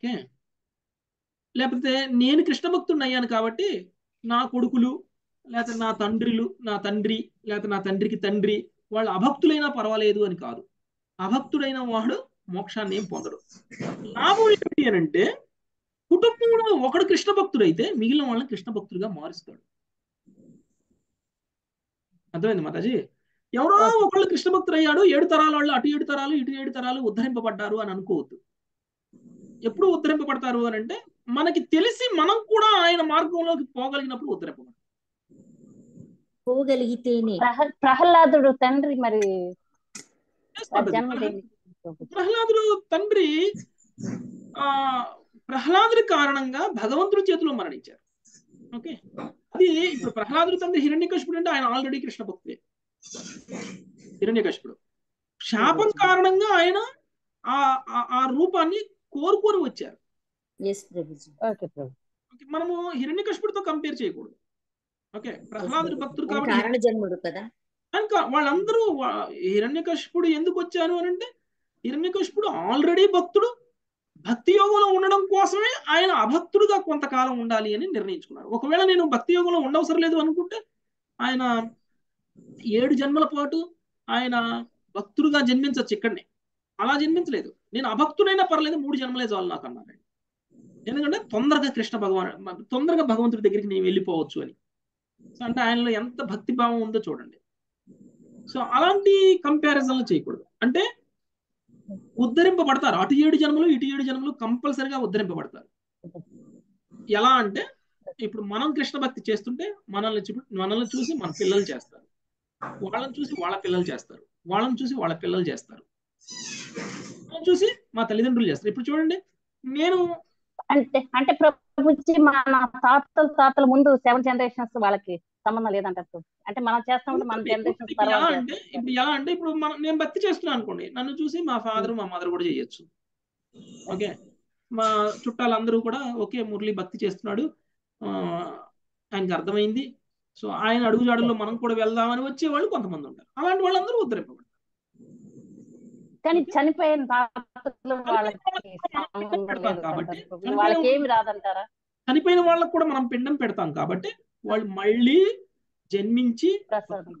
A: ఓకే లేకపోతే నేను కృష్ణ భక్తుడిని అయ్యాను కాబట్టి నా కొడుకులు లేకపోతే నా తండ్రులు నా తండ్రి లేకపోతే నా తండ్రికి తండ్రి వాళ్ళు అభక్తులైనా పర్వాలేదు అని కాదు అభక్తుడైన వాడు మోక్షాన్ని ఏం పొందడు లాభం ఏమిటి అని అంటే కుటుంబంలో ఒకడు కృష్ణ భక్తుడైతే మిగిలిన వాళ్ళని కృష్ణ భక్తులుగా మారుస్తాడు అర్థమైంది మాతాజీ ఎవరో ఒకళ్ళు కృష్ణ భక్తులు అయ్యాడు ఏడు తరాల వాళ్ళు అటు ఏడు తరాలు ఇటు ఏడు తరాలు ఉద్ధరింపబడ్డారు అని అనుకోవద్దు ఎప్పుడు ఉద్ధరింపబడతారు అని అంటే మనకి తెలిసి మనం కూడా ఆయన మార్గంలోకి పోగలిగినప్పుడు ఉద్ధరింపబడతాం
G: పోగలిగితేనే
D: ప్రహ- ప్రహ్లాదుడు తండ్రి మరి
A: చేస్తాడు అది.
D: జన్మ
A: ప్రహ్లాదుడు తండ్రి ఆ ప్రహ్లాదుడి కారణంగా భగవంతుడి చేతిలో మరణించారు ఓకే అది ఇప్పుడు ప్రహ్లాదుడి తండ్రి హిరణ్యకశిపుడు అంటే ఆయన ఆల్రెడీ కృష్ణ భక్తుడే హిరణ్యకశిపుడు శాపం కారణంగా ఆయన ఆ ఆ- ఆ రూపాన్ని కోరుకొని వచ్చారు
G: ఎస్ ప్రభుజీ
D: ఓకే ప్రభు
A: ఓకే, మనము హిరణ్యకశిపుడితో కంపేర్ చేయకూడదు ఓకే ప్రహ్లాదుడి భక్తుడు
G: ఆయన
A: కాబట్టి
G: కారణ జన్ముడు కదా
A: కనుక వాళ్ళందరూ వా- హిరణ్యకశిపుడు ఎందుకు వచ్చారు అని అంటే హిరణ్యకశిపుడు ఆల్రెడీ భక్తుడు భక్తి యోగంలో ఉండడం కోసమే ఆయన అభక్తుడుగా కొంతకాలం ఉండాలి అని నిర్ణయించుకున్నారు ఒకవేళ నేను భక్తి యోగంలో ఉండవసరం లేదు అనుకుంటే ఆయన ఏడు జన్మల పాటు ఆయన భక్తుడుగా జన్మించవచ్చు ఇక్కడనే అలా జన్మించలేదు నేను అభక్తుడైనా పర్లేదు మూడు జన్మలే చాలు నాకు అన్నారు ఆయన. ఎందుకంటే తొందరగా కృష్ణ భగవాన్ తొందరగా భగవంతుడి దగ్గరికి నేను వెళ్ళిపోవచ్చు అని సో అంటే ఆయనలో ఎంత భక్తి భావం ఉందో చూడండి సో అలాంటి కంపారిజన్లు చేయకూడదు అంటే ఉద్ధరింపబడతారు అటు ఏడు జన్మలు ఇటు ఏడు జన్మలు కంపల్సరిగా ఉద్ధరింపబడతారు ఎలా అంటే ఇప్పుడు మనం కృష్ణ భక్తి చేస్తుంటే మనల్ని చూ మనల్ని చూసి మన పిల్లలు చేస్తారు వాళ్ళని చూసి వాళ్ళ పిల్లలు చేస్తారు వాళ్ళని చూసి వాళ్ళ పిల్లలు చేస్తారు వాళ్ళని చూసి మా తల్లిదండ్రులు చేస్తారు ఇప్పుడు చూడండి నేను
D: అంటే అంటే ప్రభుజీ మన తాతల తాతల ముందు సెవెన్ జనరేషన్స్ వాళ్ళకి సంబంధం లేదంటారు ప్రభు. అంటే మనం చేస్తామంటే మన జనరేషన్స్
A: ఇప్పుడు ఎలా
D: తర్వాత
A: అంటే
D: చేస్తారు.
A: ఇప్పుడు ఎలా అంటే ఇప్పుడు మనం నేను భక్తి చేస్తున్నాను అనుకోండి నన్ను చూసి మా ఫాదర్ మా మదర్ కూడా చేయొచ్చు ఓకే మా చుట్టాలందరూ కూడా ఓకే మురళి భక్తి చేస్తున్నాడు ఆ, ఆయనకి అర్థమైంది సో ఆయన అడుగుజాడల్లో మనం కూడా వెళ్దామని వచ్చేవాళ్ళు కొంతమంది ఉంటారు అలాంటి వాళ్ళందరూ ఉద్ధరింపబడతారు
D: కానీ చనిపోయిన తాతలు వాళ్ళకి సంబంధం
A: పెడతాం
D: లేదు
A: కాబట్టి
D: అంటారు ప్రభు.
A: చనిపోయిన
D: వాళ్ళకి ఏమి రాదంటారా
A: చనిపోయిన వాళ్ళకు కూడా మనం పిండం పెడతాం కాబట్టి వాళ్ళు మళ్ళీ జన్మించి
D: ప్రసాదం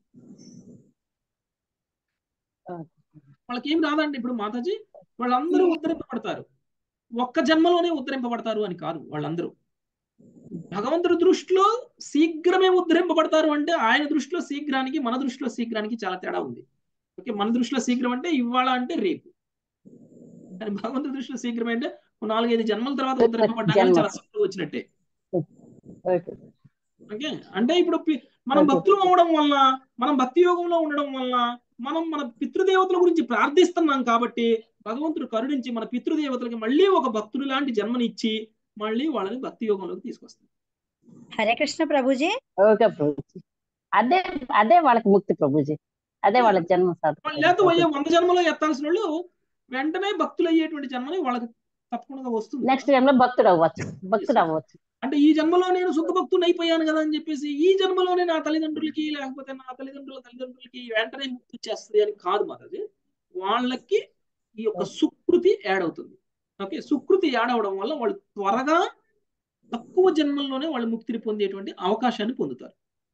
A: వాళ్ళకి ఏం రాదండి ఇప్పుడు మాతాజీ వాళ్ళందరూ ఉద్ధరింపబడతారు ఒక్క జన్మలోనే ఉద్ధరింపబడతారు అని కాదు వాళ్ళందరూ భగవంతుడి దృష్టిలో శీఘ్రమే ఉద్ధరింపబడతారు అంటే ఆయన దృష్టిలో శీఘ్రానికి మన దృష్టిలో శీఘ్రానికి చాలా తేడా ఉంది ఓకే మన దృష్టిలో శీఘ్రం అంటే ఇవాళ అంటే రేపు కానీ భగవంతుడి దృష్టిలో శీఘ్రం అంటే ఓ నాలుగైదు జన్మల తర్వాత ఉద్ధరింపబడ్డా కానీ చాలా సుఖం వచ్చినట్టే
D: ఓకే
A: ఓకే అంటే ఇప్పుడు పి- మనం భక్తులు అవ్వడం వల్ల మనం భక్తి యోగంలో ఉండడం వల్ల మనం మన పితృదేవతల గురించి ప్రార్థిస్తున్నాం కాబట్టి భగవంతుడు కరుణించి మన పితృదేవతలకి మళ్ళీ ఒక భక్తుడు లాంటి జన్మనిచ్చి మళ్ళీ వాళ్ళని భక్తి యోగంలోకి తీసుకొస్తాం
H: హరే కృష్ణ ప్రభుజీ
D: ఓకే ప్రభుజీ అదే అదే వాళ్ళకి ముక్తి ప్రభుజీ అదే వాళ్ళ జన్మ
A: లేకపోతే పోయే వంద జన్మలో ఎత్తాల్సిన వాళ్ళు వెంటనే భక్తులు అయ్యేటువంటి జన్మని వాళ్ళకి తప్పకుండా వస్తుంది
D: నెక్స్ట్ జన్మలో భక్తుడు అవ్వచ్చు భక్తుడు అవ్వచ్చు
A: అంటే ఈ జన్మలో నేను శుద్ధ భక్తుని అయిపోయాను కదా అని చెప్పేసి ఈ జన్మలోనే నా తల్లిదండ్రులకి లేకపోతే నా తల్లిదండ్రుల తల్లిదండ్రులకి వెంటనే ముక్తి వచ్చేస్తుంది అని కాదు మాది వాళ్ళకి ఈ యొక్క సుకృతి యాడ్ అవుతుంది ఓకే సుకృతి యాడ్ అవడం వల్ల వాళ్ళు త్వరగా తక్కువ జన్మల్లోనే వాళ్ళు ముక్తిని పొందేటువంటి అవకాశాన్ని పొందుతారు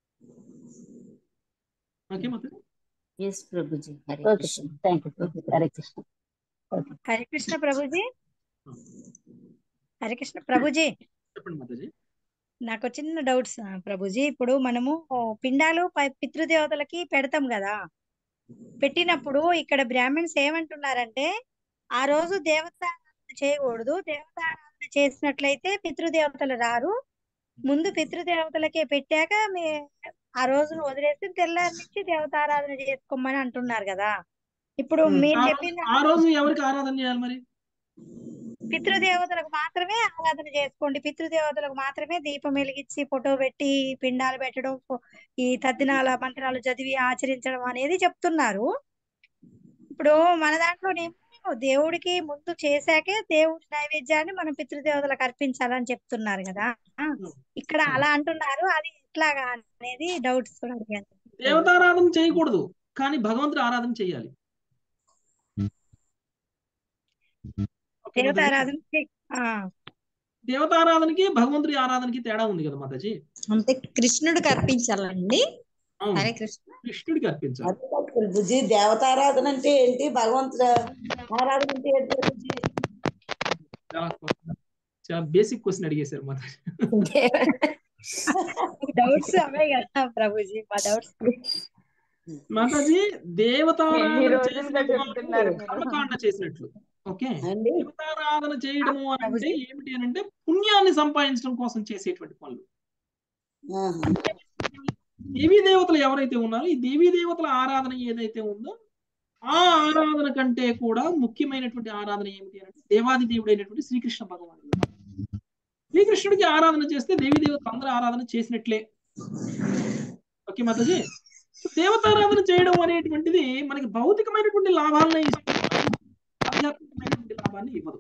A: ఓకే మాతాజీ
G: ఎస్ ప్రభుజీ Hare
D: okay
G: Krishna
D: thank you Hare Krishna
H: Hare Krishna ప్రభుజీ హరే కృష్ణ ప్రభుజీ
A: చెప్పండి మాతాజీ
H: నాకు చిన్న డౌట్స్ ప్రభుజీ ఇప్పుడు మనము పిండాలు పై- పితృదేవతలకి పెడతాం కదా పెట్టినప్పుడు ఇక్కడ బ్రాహ్మణ్స్ ఏమంటున్నారంటే ఆ రోజు దేవతారాధన చేయకూడదు దేవతారాధన చేసినట్లయితే పితృదేవతలు రారు ముందు పితృదేవతలకే పెట్టాక మే ఆ రోజును వదిలేసి తెల్లారి నుంచి దేవతారాధన చేసుకోమని అంటున్నారు కదా ఇప్పుడు మీరు
A: ఆ రోజు-
H: చెప్పింది
A: ఆ రోజు ఎవరికి ఆరాధన చేయాలి మరి
H: పితృదేవతలకు మాత్రమే ఆరాధన చేసుకోండి పితృదేవతలకు మాత్రమే దీపం వెలిగించి ఫోటో పెట్టి పిండాలు పెట్టడం ఫో- ఈ తద్దినాల మంత్రాలు చదివి ఆచరించడం అనేది చెప్తున్నారు ఇప్పుడు మన దాంట్లోనేమో దేవుడికి ముందు చేశాకే దేవుడి నైవేద్యాన్ని మనం పితృదేవతలకు అర్పించాలని చెప్తున్నారు కదా ఇక్కడ అలా అంటున్నారు అది ఎట్లాగా అనేది డౌట్స్ కూడా అడిగాను
A: దేవతారాధన చేయకూడదు కానీ భగవంతుడి ఆరాధన చేయాలి ఓకే మాతాజీ?
H: దేవతారాధన చే- ఆ,
A: దేవతారాధనకి భగవంతుడి ఆరాధనకి తేడా ఉంది కదా మాతాజీ
I: అంటే కృష్ణుడికి అర్పించాలండి
A: అవును
I: హరే కృష్ణ
A: కృష్ణుడికి అర్పించాలి
C: అది కాదు ప్రభుజీ దేవతారాధన అంటే ఏంటి భగవంతుడు ఆరాధన అంటే ఏంటి ప్రభుజీ
A: చాలా చాలా బేసిక్ క్వశ్చన్ అడిగేశారు మాతాజీ
H: డౌట్స్ అవే కదా ప్రభుజీ మా డౌట్స్
A: మాతాజీ
B: ఎన్ని
A: దేవతారాధన
B: రోజులుగా
A: చేసిన
B: చెప్తున్నారు
A: వాళ్ళు
B: మీరు
A: కర్మకాండ చేసినట్లు ఓకే
C: అండి
A: దేవతారాధన చేయడము అని అంటే
H: ప్రభుజీ
A: ఏమిటి అని అంటే పుణ్యాన్ని సంపాదించడం కోసం చేసేటువంటి పనులు
C: ఆహా.
A: దేవీ దేవతలు ఎవరైతే ఉన్నారో ఈ దేవీ దేవతల ఆరాధన ఏదైతే ఉందో ఆ ఆరాధన కంటే కూడా ముఖ్యమైనటువంటి ఆరాధన ఏమిటి అంటే దేవాది దేవుడైనటువంటి శ్రీకృష్ణ భగవానుడు శ్రీకృష్ణుడికి ఆరాధన చేస్తే దేవీ దేవతలు అందరూ ఆరాధన చేసినట్లే ఓకే మాతాజీ దేవతారాధన చేయడం అనేటువంటిది మనకి భౌతికమైనటువంటి లాభాలనే ఇస్తుంది ఆధ్యాత్మికమైనటువంటి లాభాన్ని ఇవ్వదు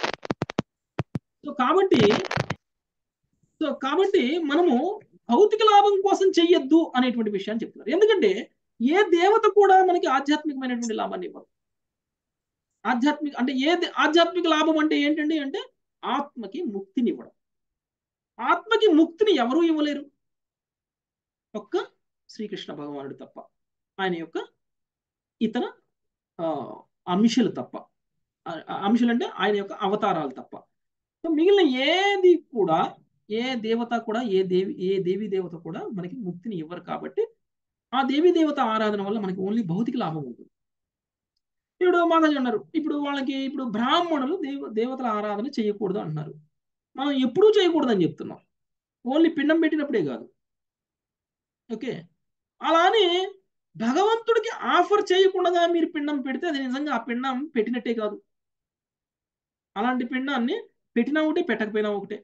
A: సో కాబట్టి సో కాబట్టి మనము భౌతిక లాభం కోసం చెయ్యొద్దు అనేటువంటి విషయాన్ని చెప్తున్నారు ఎందుకంటే ఏ దేవత కూడా మనకి ఆధ్యాత్మికమైనటువంటి లాభాన్ని ఇవ్వదు ఆధ్యాత్మిక అంటే ఏ దే- ఆధ్యాత్మిక లాభం అంటే ఏంటండి అంటే ఆత్మకి ముక్తిని ఇవ్వడం ఆత్మకి ముక్తిని ఎవరూ ఇవ్వలేరు ఒక్క శ్రీకృష్ణ భగవానుడు తప్ప ఆయన యొక్క ఇతర ఆ, అంశాలు తప్ప ఆ, ఆ, అంశాలు అంటే ఆయన యొక్క అవతారాలు తప్ప సో మిగిలిన ఏది కూడా ఏ దేవత కూడా ఏ దేవి ఏ దేవి దేవత కూడా మనకి ముక్తిని ఇవ్వరు కాబట్టి ఆ దేవి దేవత ఆరాధన వల్ల మనకి ఓన్లీ భౌతిక లాభం ఉంటుంది ఇప్పుడు మాతాజీ అన్నారు ఇప్పుడు వాళ్ళకి ఇప్పుడు బ్రాహ్మణులు దేవ దేవతల ఆరాధన చేయకూడదు అంటున్నారు మనం ఎప్పుడూ చేయకూడదు అని చెప్తున్నాం ఓన్లీ పిండం పెట్టినప్పుడే కాదు ఓకే అలానే భగవంతుడికి ఆఫర్ చేయకుండా మీరు పిండం పెడితే అది నిజంగా ఆ పిండం పెట్టినట్టే కాదు అలాంటి పిండాన్ని పెట్టినా ఒకటే పెట్టకపోయినా ఒకటే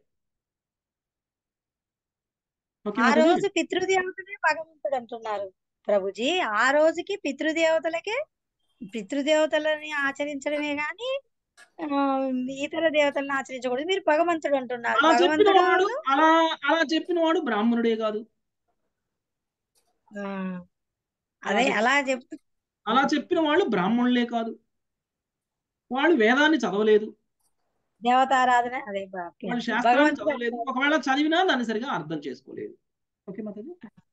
A: ఓకే
H: ఆ
A: మాతాజీ
H: రోజు పితృదేవతలే భగవంతుడు అంటున్నారు ప్రభుజీ ఆ రోజుకి పితృదేవతలకే పితృదేవతలని ఆచరించడమే గాని ఆ, ఇతర దేవతలను ఆచరించకూడదు మీరు భగవంతుడు అంటున్నారు
A: అలా చెప్పిన
H: భగవంతుడు
A: వాడు అలా అలా చెప్పిన వాడు బ్రాహ్మణుడే కాదు
H: ఆ,
A: అలా
H: అదే
A: చెప్
H: అలా చెప్తూ
A: అలా చెప్పిన వాళ్ళు బ్రాహ్మణులే కాదు వాళ్ళు వేదాన్ని చదవలేదు
H: దేవతారాధన అదే బా- ఓకే.
A: వాళ్ళు శాస్త్రాన్ని
H: భగవంతుడు
A: చదవలేదు ఒకవేళ చదివినా దాన్ని సరిగా అర్థం చేసుకోలేదు ఓకే మాతాజీ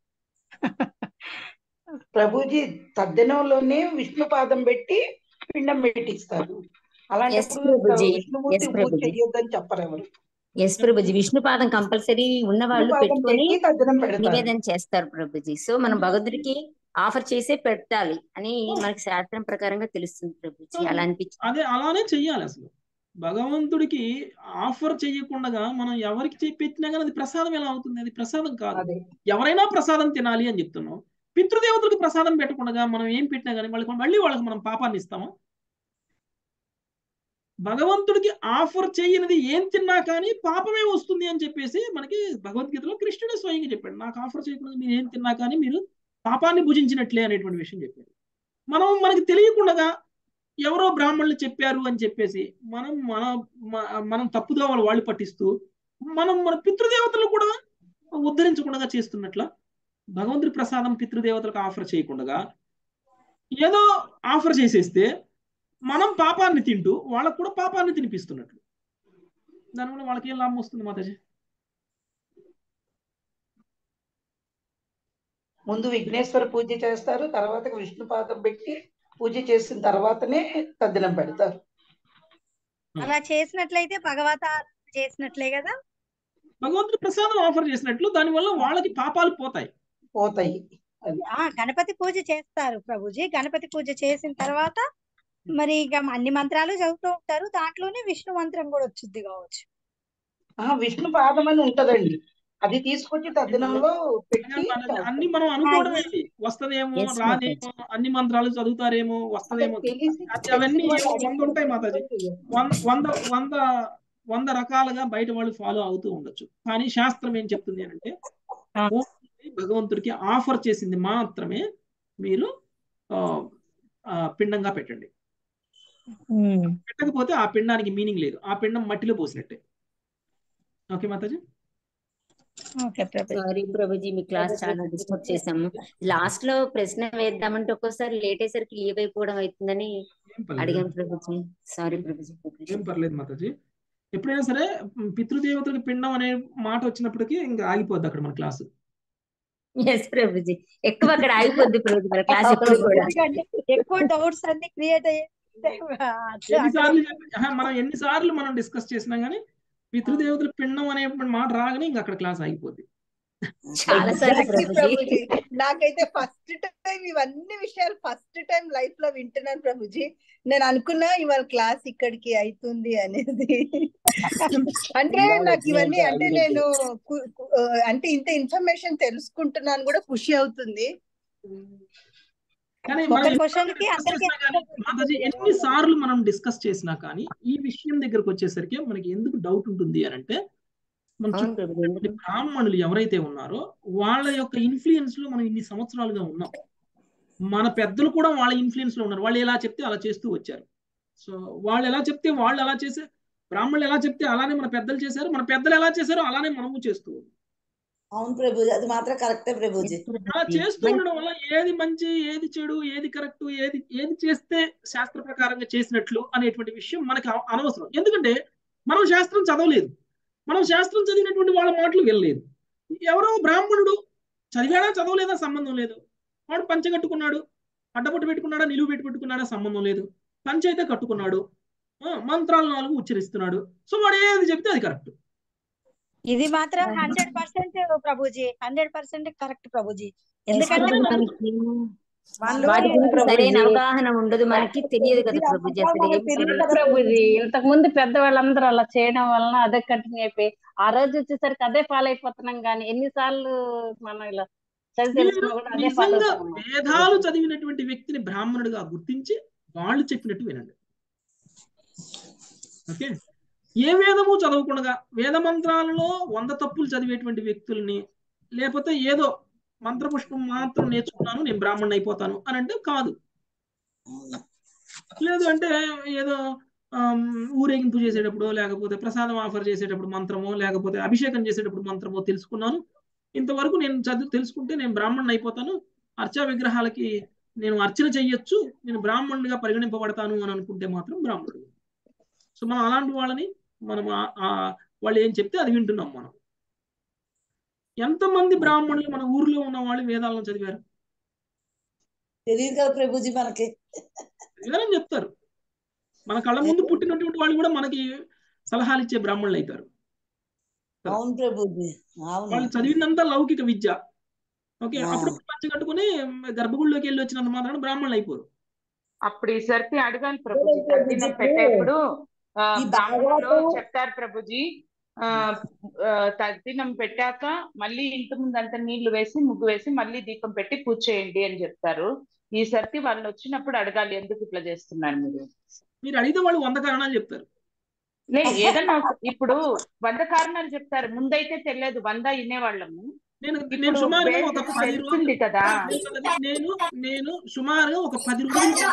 E: ప్రభుజీ తద్దినంలోనే విష్ణు పాదం పెట్టి పిండం పెట్టిస్తారు
G: ఎస్
E: అలాంటప్పుడు
G: ప్రభుజీ
E: విష్ణుమూర్తి
G: ఎస్
E: పూజ
G: ప్రభుజీ
E: చెయ్యొద్దని చెప్పరు ఎవరు
G: ఎస్ ప్రభుజీ విష్ణు పాదం కంపల్సరీ ఉన్న
E: విష్ణు
G: వాళ్ళు
E: పాదం
G: పెట్టుకొని
E: పెట్టి తద్దినం పెడతారు
G: నివేదన చేస్తారు ప్రభుజీ సో మనం భగవంతుడికి ఆఫర్ చేసే పెట్టాలి అని మనకి శాస్త్రం ప్రకారంగా తెలుస్తుంది ప్రభుజీ అలా అనిపించింది
A: అదే అలానే చెయ్యాలి అసలు భగవంతుడికి ఆఫర్ చేయకుండా మనం ఎవరికి చె- పెట్టినా కానీ అది ప్రసాదం ఎలా అవుతుంది అది ప్రసాదం కాదు
E: అదే
A: ఎవరైనా ప్రసాదం తినాలి అని చెప్తున్నాం పితృదేవతలకు ప్రసాదం పెట్టకుండా మనం ఏం పెట్టినా కానీ వాళ్ళకి మళ్ళీ వాళ్ళకి మనం పాపాన్ని ఇస్తామా భగవంతుడికి ఆఫర్ చేయనిది ఏం తిన్నా కానీ పాపమే వస్తుంది అని చెప్పేసి మనకి భగవద్గీతలో కృష్ణుడే స్వయంగా చెప్పాడు నాకు ఆఫర్ చేయకుండా మీరు ఏం తిన్నా కానీ మీరు పాపాన్ని భుజించినట్లే అనేటువంటి విషయం చెప్పాడు మనం మనకి తెలియకుండా ఎవరో బ్రాహ్మణులు చెప్పారు అని చెప్పేసి మనం మన మ- మనం తప్పుదోవలు వాళ్ళు పట్టిస్తూ మనం మన పితృదేవతలు కూడా ఉద్ధరించకుండా చేస్తున్నట్ల భగవంతుడి ప్రసాదం పితృదేవతలకు ఆఫర్ చేయకుండా ఏదో ఆఫర్ చేసేస్తే మనం పాపాన్ని తింటూ వాళ్ళకు కూడా పాపాన్ని తినిపిస్తున్నట్లు దానివల్ల వాళ్ళకి ఏం లాభం వస్తుంది మాతాజీ
E: ముందు విఘ్నేశ్వర పూజ చేస్తారు తర్వాత విష్ణు పాదం పెట్టి పూజ చేసిన తర్వాతనే తద్దినం పెడతారు
H: అలా చేసినట్లయితే భగవత చేసినట్లే కదా
A: భగవంతుడి ప్రసాదం ఆఫర్ చేసినట్లు దానివల్ల వాళ్ళకి పాపాలు పోతాయి
E: పోతాయి అది
H: ఆ గణపతి పూజ చేస్తారు ప్రభుజీ గణపతి పూజ చేసిన తర్వాత మరి ఇక అన్ని మంత్రాలు చదువుతూ ఉంటారు దాంట్లోనే విష్ణు మంత్రం కూడా వచ్చింది కావచ్చు
E: ఆ విష్ణు పాదం అని ఉంటదండి అది తీసుకొచ్చి తద్దినంలో పెట్టి
A: మాతాజీ, అన్ని మనం అనుకోవడమే ఇది. వస్తదేమో
G: Yes,
A: రాదేమో అన్ని మంత్రాలు చదువుతారేమో వస్తదేమో
E: తెలిసి
A: అది అవన్నీ ఏవో వంద ఉంటాయి మాతాజీ వంద వంద వంద వంద రకాలుగా బయట వాళ్ళు ఫాలో అవుతూ ఉండొచ్చు కానీ శాస్త్రం ఏం చెప్తుంది అంటే
H: ఆ.
A: ఓన్లీ భగవంతుడికి ఆఫర్ చేసింది మాత్రమే మీరు ఆ, ఆ, పిండంగా పెట్టండి పెట్టకపోతే ఆ పిండానికి మీనింగ్ లేదు ఆ పిండం మట్టిలో పోసినట్టే ఓకే మాతాజీ
H: ఓకే ప్రభు
G: సారీ ప్రభుజీ మీ క్లాస్ చాలా డిస్టర్బ్ చేసాము లాస్ట్ లో ప్రశ్న వేద్దామంటే ఒక్కోసారి లేట్ అయ్యేసరికి లీవ్ అయిపోవడం అవుతుందని
A: ఏం పర్లేదు
G: అడిగాను ప్రభుజీ సారీ ప్రభుజీ
A: ఏం పర్లేదు మాతాజీ ఎప్పుడైనా సరే పితృదేవతలకు పిండం అనే మాట వచ్చినప్పటికీ ఇంకా ఆగిపోద్ది అక్కడ మన క్లాసు
G: ఎస్ ప్రభుజీ ఎక్కువ అక్కడ ఆగిపోద్ది ప్రభుజీ మన క్లాస్ ఎప్పుడు కూడా
H: ఎందుకంటే ఎక్కువ డౌట్స్ అన్ని క్రియేట్ అయ్యే
A: ఎన్నిసార్లు చెప్పి- ఆహా, మనం ఎన్నిసార్లు మనం డిస్కస్ చేసినా గానీ పితృదేవతల పిండం అనే మాట రాగానే ఇంకా అక్కడ క్లాస్ ఆగిపోద్ది
G: చాలా సార్లు ప్రభుజీ
I: ప్రభుజీ నాకైతే ఫస్ట్ టైం ఇవన్నీ విషయాలు ఫస్ట్ టైం లైఫ్ లో వింటున్నాను ప్రభుజీ నేను అనుకున్నా ఇవాళ క్లాస్ ఇక్కడికి అవుతుంది అనేది అంటే నాకు ఇవన్నీ అంటే నేను కు- కు- ఆ, అంటే ఇంత ఇన్ఫర్మేషన్ తెలుసుకుంటున్నాను కూడా ఖుషి అవుతుంది
A: కానీ
H: ఒక
A: మనం
H: క్వశ్చన్ కి
A: discuss
H: అందరికి
A: చేసినా కానీ మాతాజీ ఎన్ని సార్లు మనం డిస్కస్ చేసినా కానీ ఈ విషయం దగ్గరకు వచ్చేసరికి మనకి ఎందుకు డౌట్ ఉంటుంది అని అంటే మన
G: అవును
A: చుట్టూ
G: ప్రభుజీ
A: ఉన్నటువంటి బ్రాహ్మణులు ఎవరైతే ఉన్నారో వాళ్ళ యొక్క ఇన్ఫ్లుయెన్స్ లో మనం ఇన్ని సంవత్సరాలుగా ఉన్నాం మన పెద్దలు కూడా వాళ్ళ ఇన్ఫ్లుయెన్స్ లో ఉన్నారు వాళ్ళు ఎలా చెప్తే అలా చేస్తూ వచ్చారు సో వాళ్ళు ఎలా చెప్తే వాళ్ళు ఎలా చేసే బ్రాహ్మణులు ఎలా చెప్తే అలానే మన పెద్దలు చేశారు మన పెద్దలు ఎలా చేశారో అలానే మనము చేస్తూ ఉన్నాం.
C: అవును ప్రభుజీ అది మాత్రం కరెక్టే ప్రభుజీ
A: అలా చేస్తూ ఉండడం వల్ల ఏది మంచి ఏది చెడు ఏది కరెక్ట్ ఏది ఏది చేస్తే శాస్త్ర ప్రకారంగా చేసినట్లు అనేటువంటి విషయం మనకి అవ- అనవసరం ఎందుకంటే మనం శాస్త్రం చదవలేదు మనం శాస్త్రం చదివినటువంటి వాళ్ళ మాటలు వెళ్ళలేదు ఎవరో బ్రాహ్మణుడు చదివాడా చదవలేదా సంబంధం లేదు వాడు పంచ కట్టుకున్నాడు అడ్డపట్టు పెట్టుకున్నాడా నిలువు పెట్టి పెట్టుకున్నాడా సంబంధం లేదు పంచ అయితే కట్టుకున్నాడు ఆ, మంత్రాలు నాలుగు ఉచ్చరిస్తున్నాడు సో వాడు ఏది చెప్తే అది కరెక్ట్
H: ఇది మాత్రం హండ్రెడ్ పర్సెంట్ ప్రభుజీ హండ్రెడ్ పర్సెంట్ కరెక్ట్ ప్రభుజీ ఎందుకంటే
G: మనకి
H: వాళ్ళు
G: వాటి గురించి
D: ప్రభుజీ.
G: సరైన అవగాహన ఉండదు మనకి తెలియదు కదా ప్రభుజీ అసలు ఏం
C: తెలియదు
G: తెలియదు.
D: ప్రభుజీ ఇంతకు ముందు పెద్దవాళ్ళందరూ అలా చేయడం వలన అదే కంటిన్యూ అయిపోయి ఆ రోజు వచ్చేసరికి అదే ఫాలో అయిపోతున్నాం కానీ ఎన్నిసార్లు మనం ఇలా చదివి
A: మీరు
D: తెలుసుకున్నా కూడా అదే ఫాలో
A: నిజంగా
D: అవుతున్నాం
A: వేదాలు చదివినటువంటి వ్యక్తిని బ్రాహ్మణుడిగా గుర్తించి వాళ్ళు చెప్పినట్టు వినండి ఓకే ఏ వేదము చదవకుండా వేద మంత్రాలలో వంద తప్పులు చదివేటువంటి వ్యక్తుల్ని లేకపోతే ఏదో మంత్రపుష్పం మాత్రం నేర్చుకున్నాను నేను బ్రాహ్మణుడు అయిపోతాను అని అంటే కాదు లేదు అంటే ఏదో ఆమ్, ఊరేగింపు చేసేటప్పుడు లేకపోతే ప్రసాదం ఆఫర్ చేసేటప్పుడు మంత్రమో లేకపోతే అభిషేకం చేసేటప్పుడు మంత్రమో తెలుసుకున్నాను ఇంతవరకు నేను చదువు తెలుసుకుంటే నేను బ్రాహ్మణుడు అయిపోతాను అర్చా విగ్రహాలకి నేను అర్చన చెయ్యొచ్చు నేను బ్రాహ్మణుడిగా పరిగణింపబడతాను అని అనుకుంటే మాత్రం బ్రాహ్మణుడు సో మనం అలాంటి వాళ్ళని మనం ఆ- ఆ వాళ్ళు ఏం చెప్తే అది వింటున్నాం మనం ఎంతమంది బ్రాహ్మణులు మన ఊర్లో ఉన్న వాళ్ళు వేదాలను చదివారు
C: తెలియదు కదా ప్రభుజీ మనకి
A: చదివారని చెప్తారు మన కళ్ళ ముందు పుట్టినటువంటి వాళ్ళు కూడా మనకి సలహాలు ఇచ్చే బ్రాహ్మణులు అవుతారు
C: అవును ప్రభుజీ అవును
A: వాళ్ళు చదివినంత లౌకిక విద్య ఓకే
C: ఆ.
A: అప్పుడు పంచ కట్టుకుని గర్భగుడిలోకి వెళ్ళి వచ్చినంత మాత్రాన బ్రాహ్మణులు అయిపోరు
B: అప్పుడు ఈసరికి అడగాలి ప్రభుజీ తద్దినం పెట్టేప్పుడు ఆ,
C: ఈ
B: బ్రాహ్మణులు
C: భాగవతం-
B: చెప్తారు ప్రభుజీ ఆ ఆ, తద్దినం పెట్టాక మళ్ళీ ఇంటి ముందు అంత నీళ్లు వేసి ముగ్గు వేసి మళ్ళీ దీపం పెట్టి పూజ చేయండి అని చెప్తారు ఈసరికి వాళ్ళు వచ్చినప్పుడు అడగాలి ఎందుకు ఇట్లా చేస్తున్నారు మీరు
A: మీరు అడిగితే వాళ్ళు వంద కారణాలు చెప్తారు
B: లేదు ఏదన్నా ఒక- ఇప్పుడు వంద కారణాలు చెప్తారు ముందైతే తెలియదు వంద వినేవాళ్ళము
A: నేను నేను
B: ఇప్పుడు
A: సుమారుగా ఒక
B: బేసిక్
A: పది రోజులు
B: తెలిసింది కదా
A: నేను నేను సుమారుగా ఒక పది రోజులు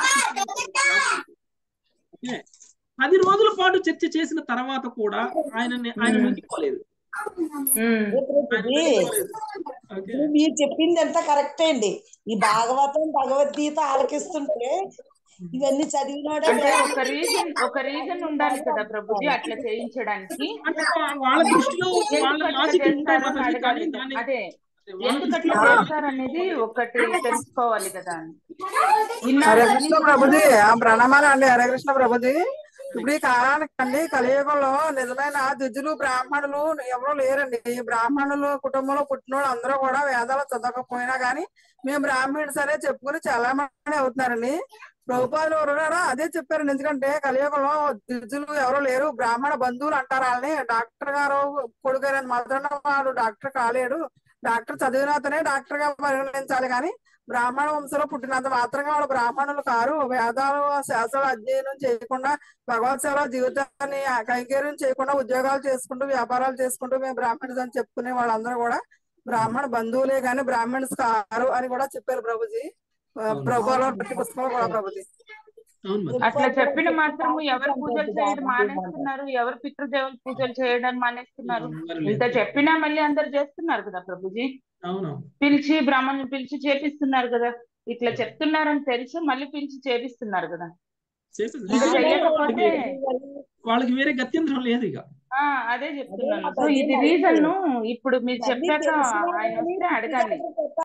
A: ఓకే. పది రోజుల పాటు చర్చ చేసిన తర్వాత కూడా ఆయన ఆయన లొంగిపోలేదు
B: ఉమ్.
C: ఏ ప్రభుజీ
A: లొంగిపోలేదు. ఓకే
C: ఇప్పుడు మీరు చెప్పింది అంతా కరెక్టే అండి ఈ భాగవతం భగవద్గీత ఆలకిస్తుంటే ఇవన్నీ చదివినోడే
B: అంటే ఒక రీజన్ ఒక రీజన్ ఉండాలి కదా ప్రభుజీ అట్లా చేయించడానికి
A: అంటే వా- వాళ్ళ దృష్టిలో వాళ్ళ
B: ఎందుకు అట్లా
A: లాజిక్ ఉంటాయి
B: చేస్తారు అని
A: మాతాజీ కానీ
B: అడగాలి
A: దాన్ని
B: అదే
A: వాళ్ళ
B: ఎందుకు అట్లా
A: దృష్టిలో
B: చేస్తారనేది ఒకటి తెలుసుకోవాలి కదా
J: హరే
B: ఇన్నాళ్ళు
J: కృష్ణ ప్రభుజీ ఆ ప్రణామాలు అండి హరే కృష్ణ ప్రభుజీ ఇప్పుడు ఈ కాలానికి అండి కలియుగంలో నిజమైన ద్విజులు బ్రాహ్మణులు ఎవరు లేరండి ఈ బ్రాహ్మణులు కుటుంబంలో పుట్టిన వాళ్ళు అందరూ కూడా వేదాలు చదవకపోయినా గానీ మేము బ్రాహ్మణుడు సరే చెప్పుకుని చాలా మంది అవుతున్నారండి ప్రభుపాదులు ఎవరు ఉన్నారో అదే చెప్పారండి ఎందుకంటే కలియుగంలో ద్విజులు ఎవరు లేరు బ్రాహ్మణ బంధువులు అంటారు వాళ్ళని డాక్టర్ గారు కొడుకు మాత్రాన వాడు డాక్టర్ కాలేడు డాక్టర్ చదివిన అతనే డాక్టర్ గా పరిగణించాలి కానీ బ్రాహ్మణ వంశంలో పుట్టినంత మాత్రంగా వాళ్ళు బ్రాహ్మణులు కారు వేదాలు శాస్త్రాలు అధ్యయనం చేయకుండా భగవత్ సేవ జీవితాన్ని కైంకర్యం చేయకుండా ఉద్యోగాలు చేసుకుంటూ వ్యాపారాలు చేసుకుంటూ మేము బ్రాహ్మణులు అని చెప్పుకునే వాళ్ళందరూ కూడా బ్రాహ్మణ బంధువులే గాని బ్రాహ్మణ్స్ కారు అని కూడా చెప్పారు ప్రభుజీ ప్రభులో ప్రతి పుస్తకంలో కూడా ప్రభుజీ
A: అవును మరి
B: అట్లా చెప్పిన మాత్రము ఎవరు పూజలు చేయడం మానేస్తున్నారు ఎవరు పితృదేవుల పూజలు చేయడం మానేస్తున్నారు
A: ఎవరు
B: ఇంత
A: లేదు
B: చెప్పినా మళ్ళీ అందరు చేస్తున్నారు కదా ప్రభుజీ
A: అవును
B: పిలిచి బ్రాహ్మణులు పిలిచి చేపిస్తున్నారు కదా ఇట్లా చెప్తున్నారని తెలిసి మళ్ళీ పిలిచి చేపిస్తున్నారు కదా
A: చేసేది
B: ఇంకా
A: నిజంగా
B: చెయ్యకపోతే
A: వాళ్ళకి వేరే గత్యంతరం లేదు ఇక
B: ఆ అదే చెప్తున్నాను సో
C: అదే
B: ఇది
C: మరి.
B: రీజన్ ఇప్పుడు మీరు
C: ఇవన్నీ
B: చెప్పాక
C: తెలిసిన
B: ఆయన
C: వాళ్ళని
B: వస్తే అడగాలి
C: వ్యక్తిగతంగా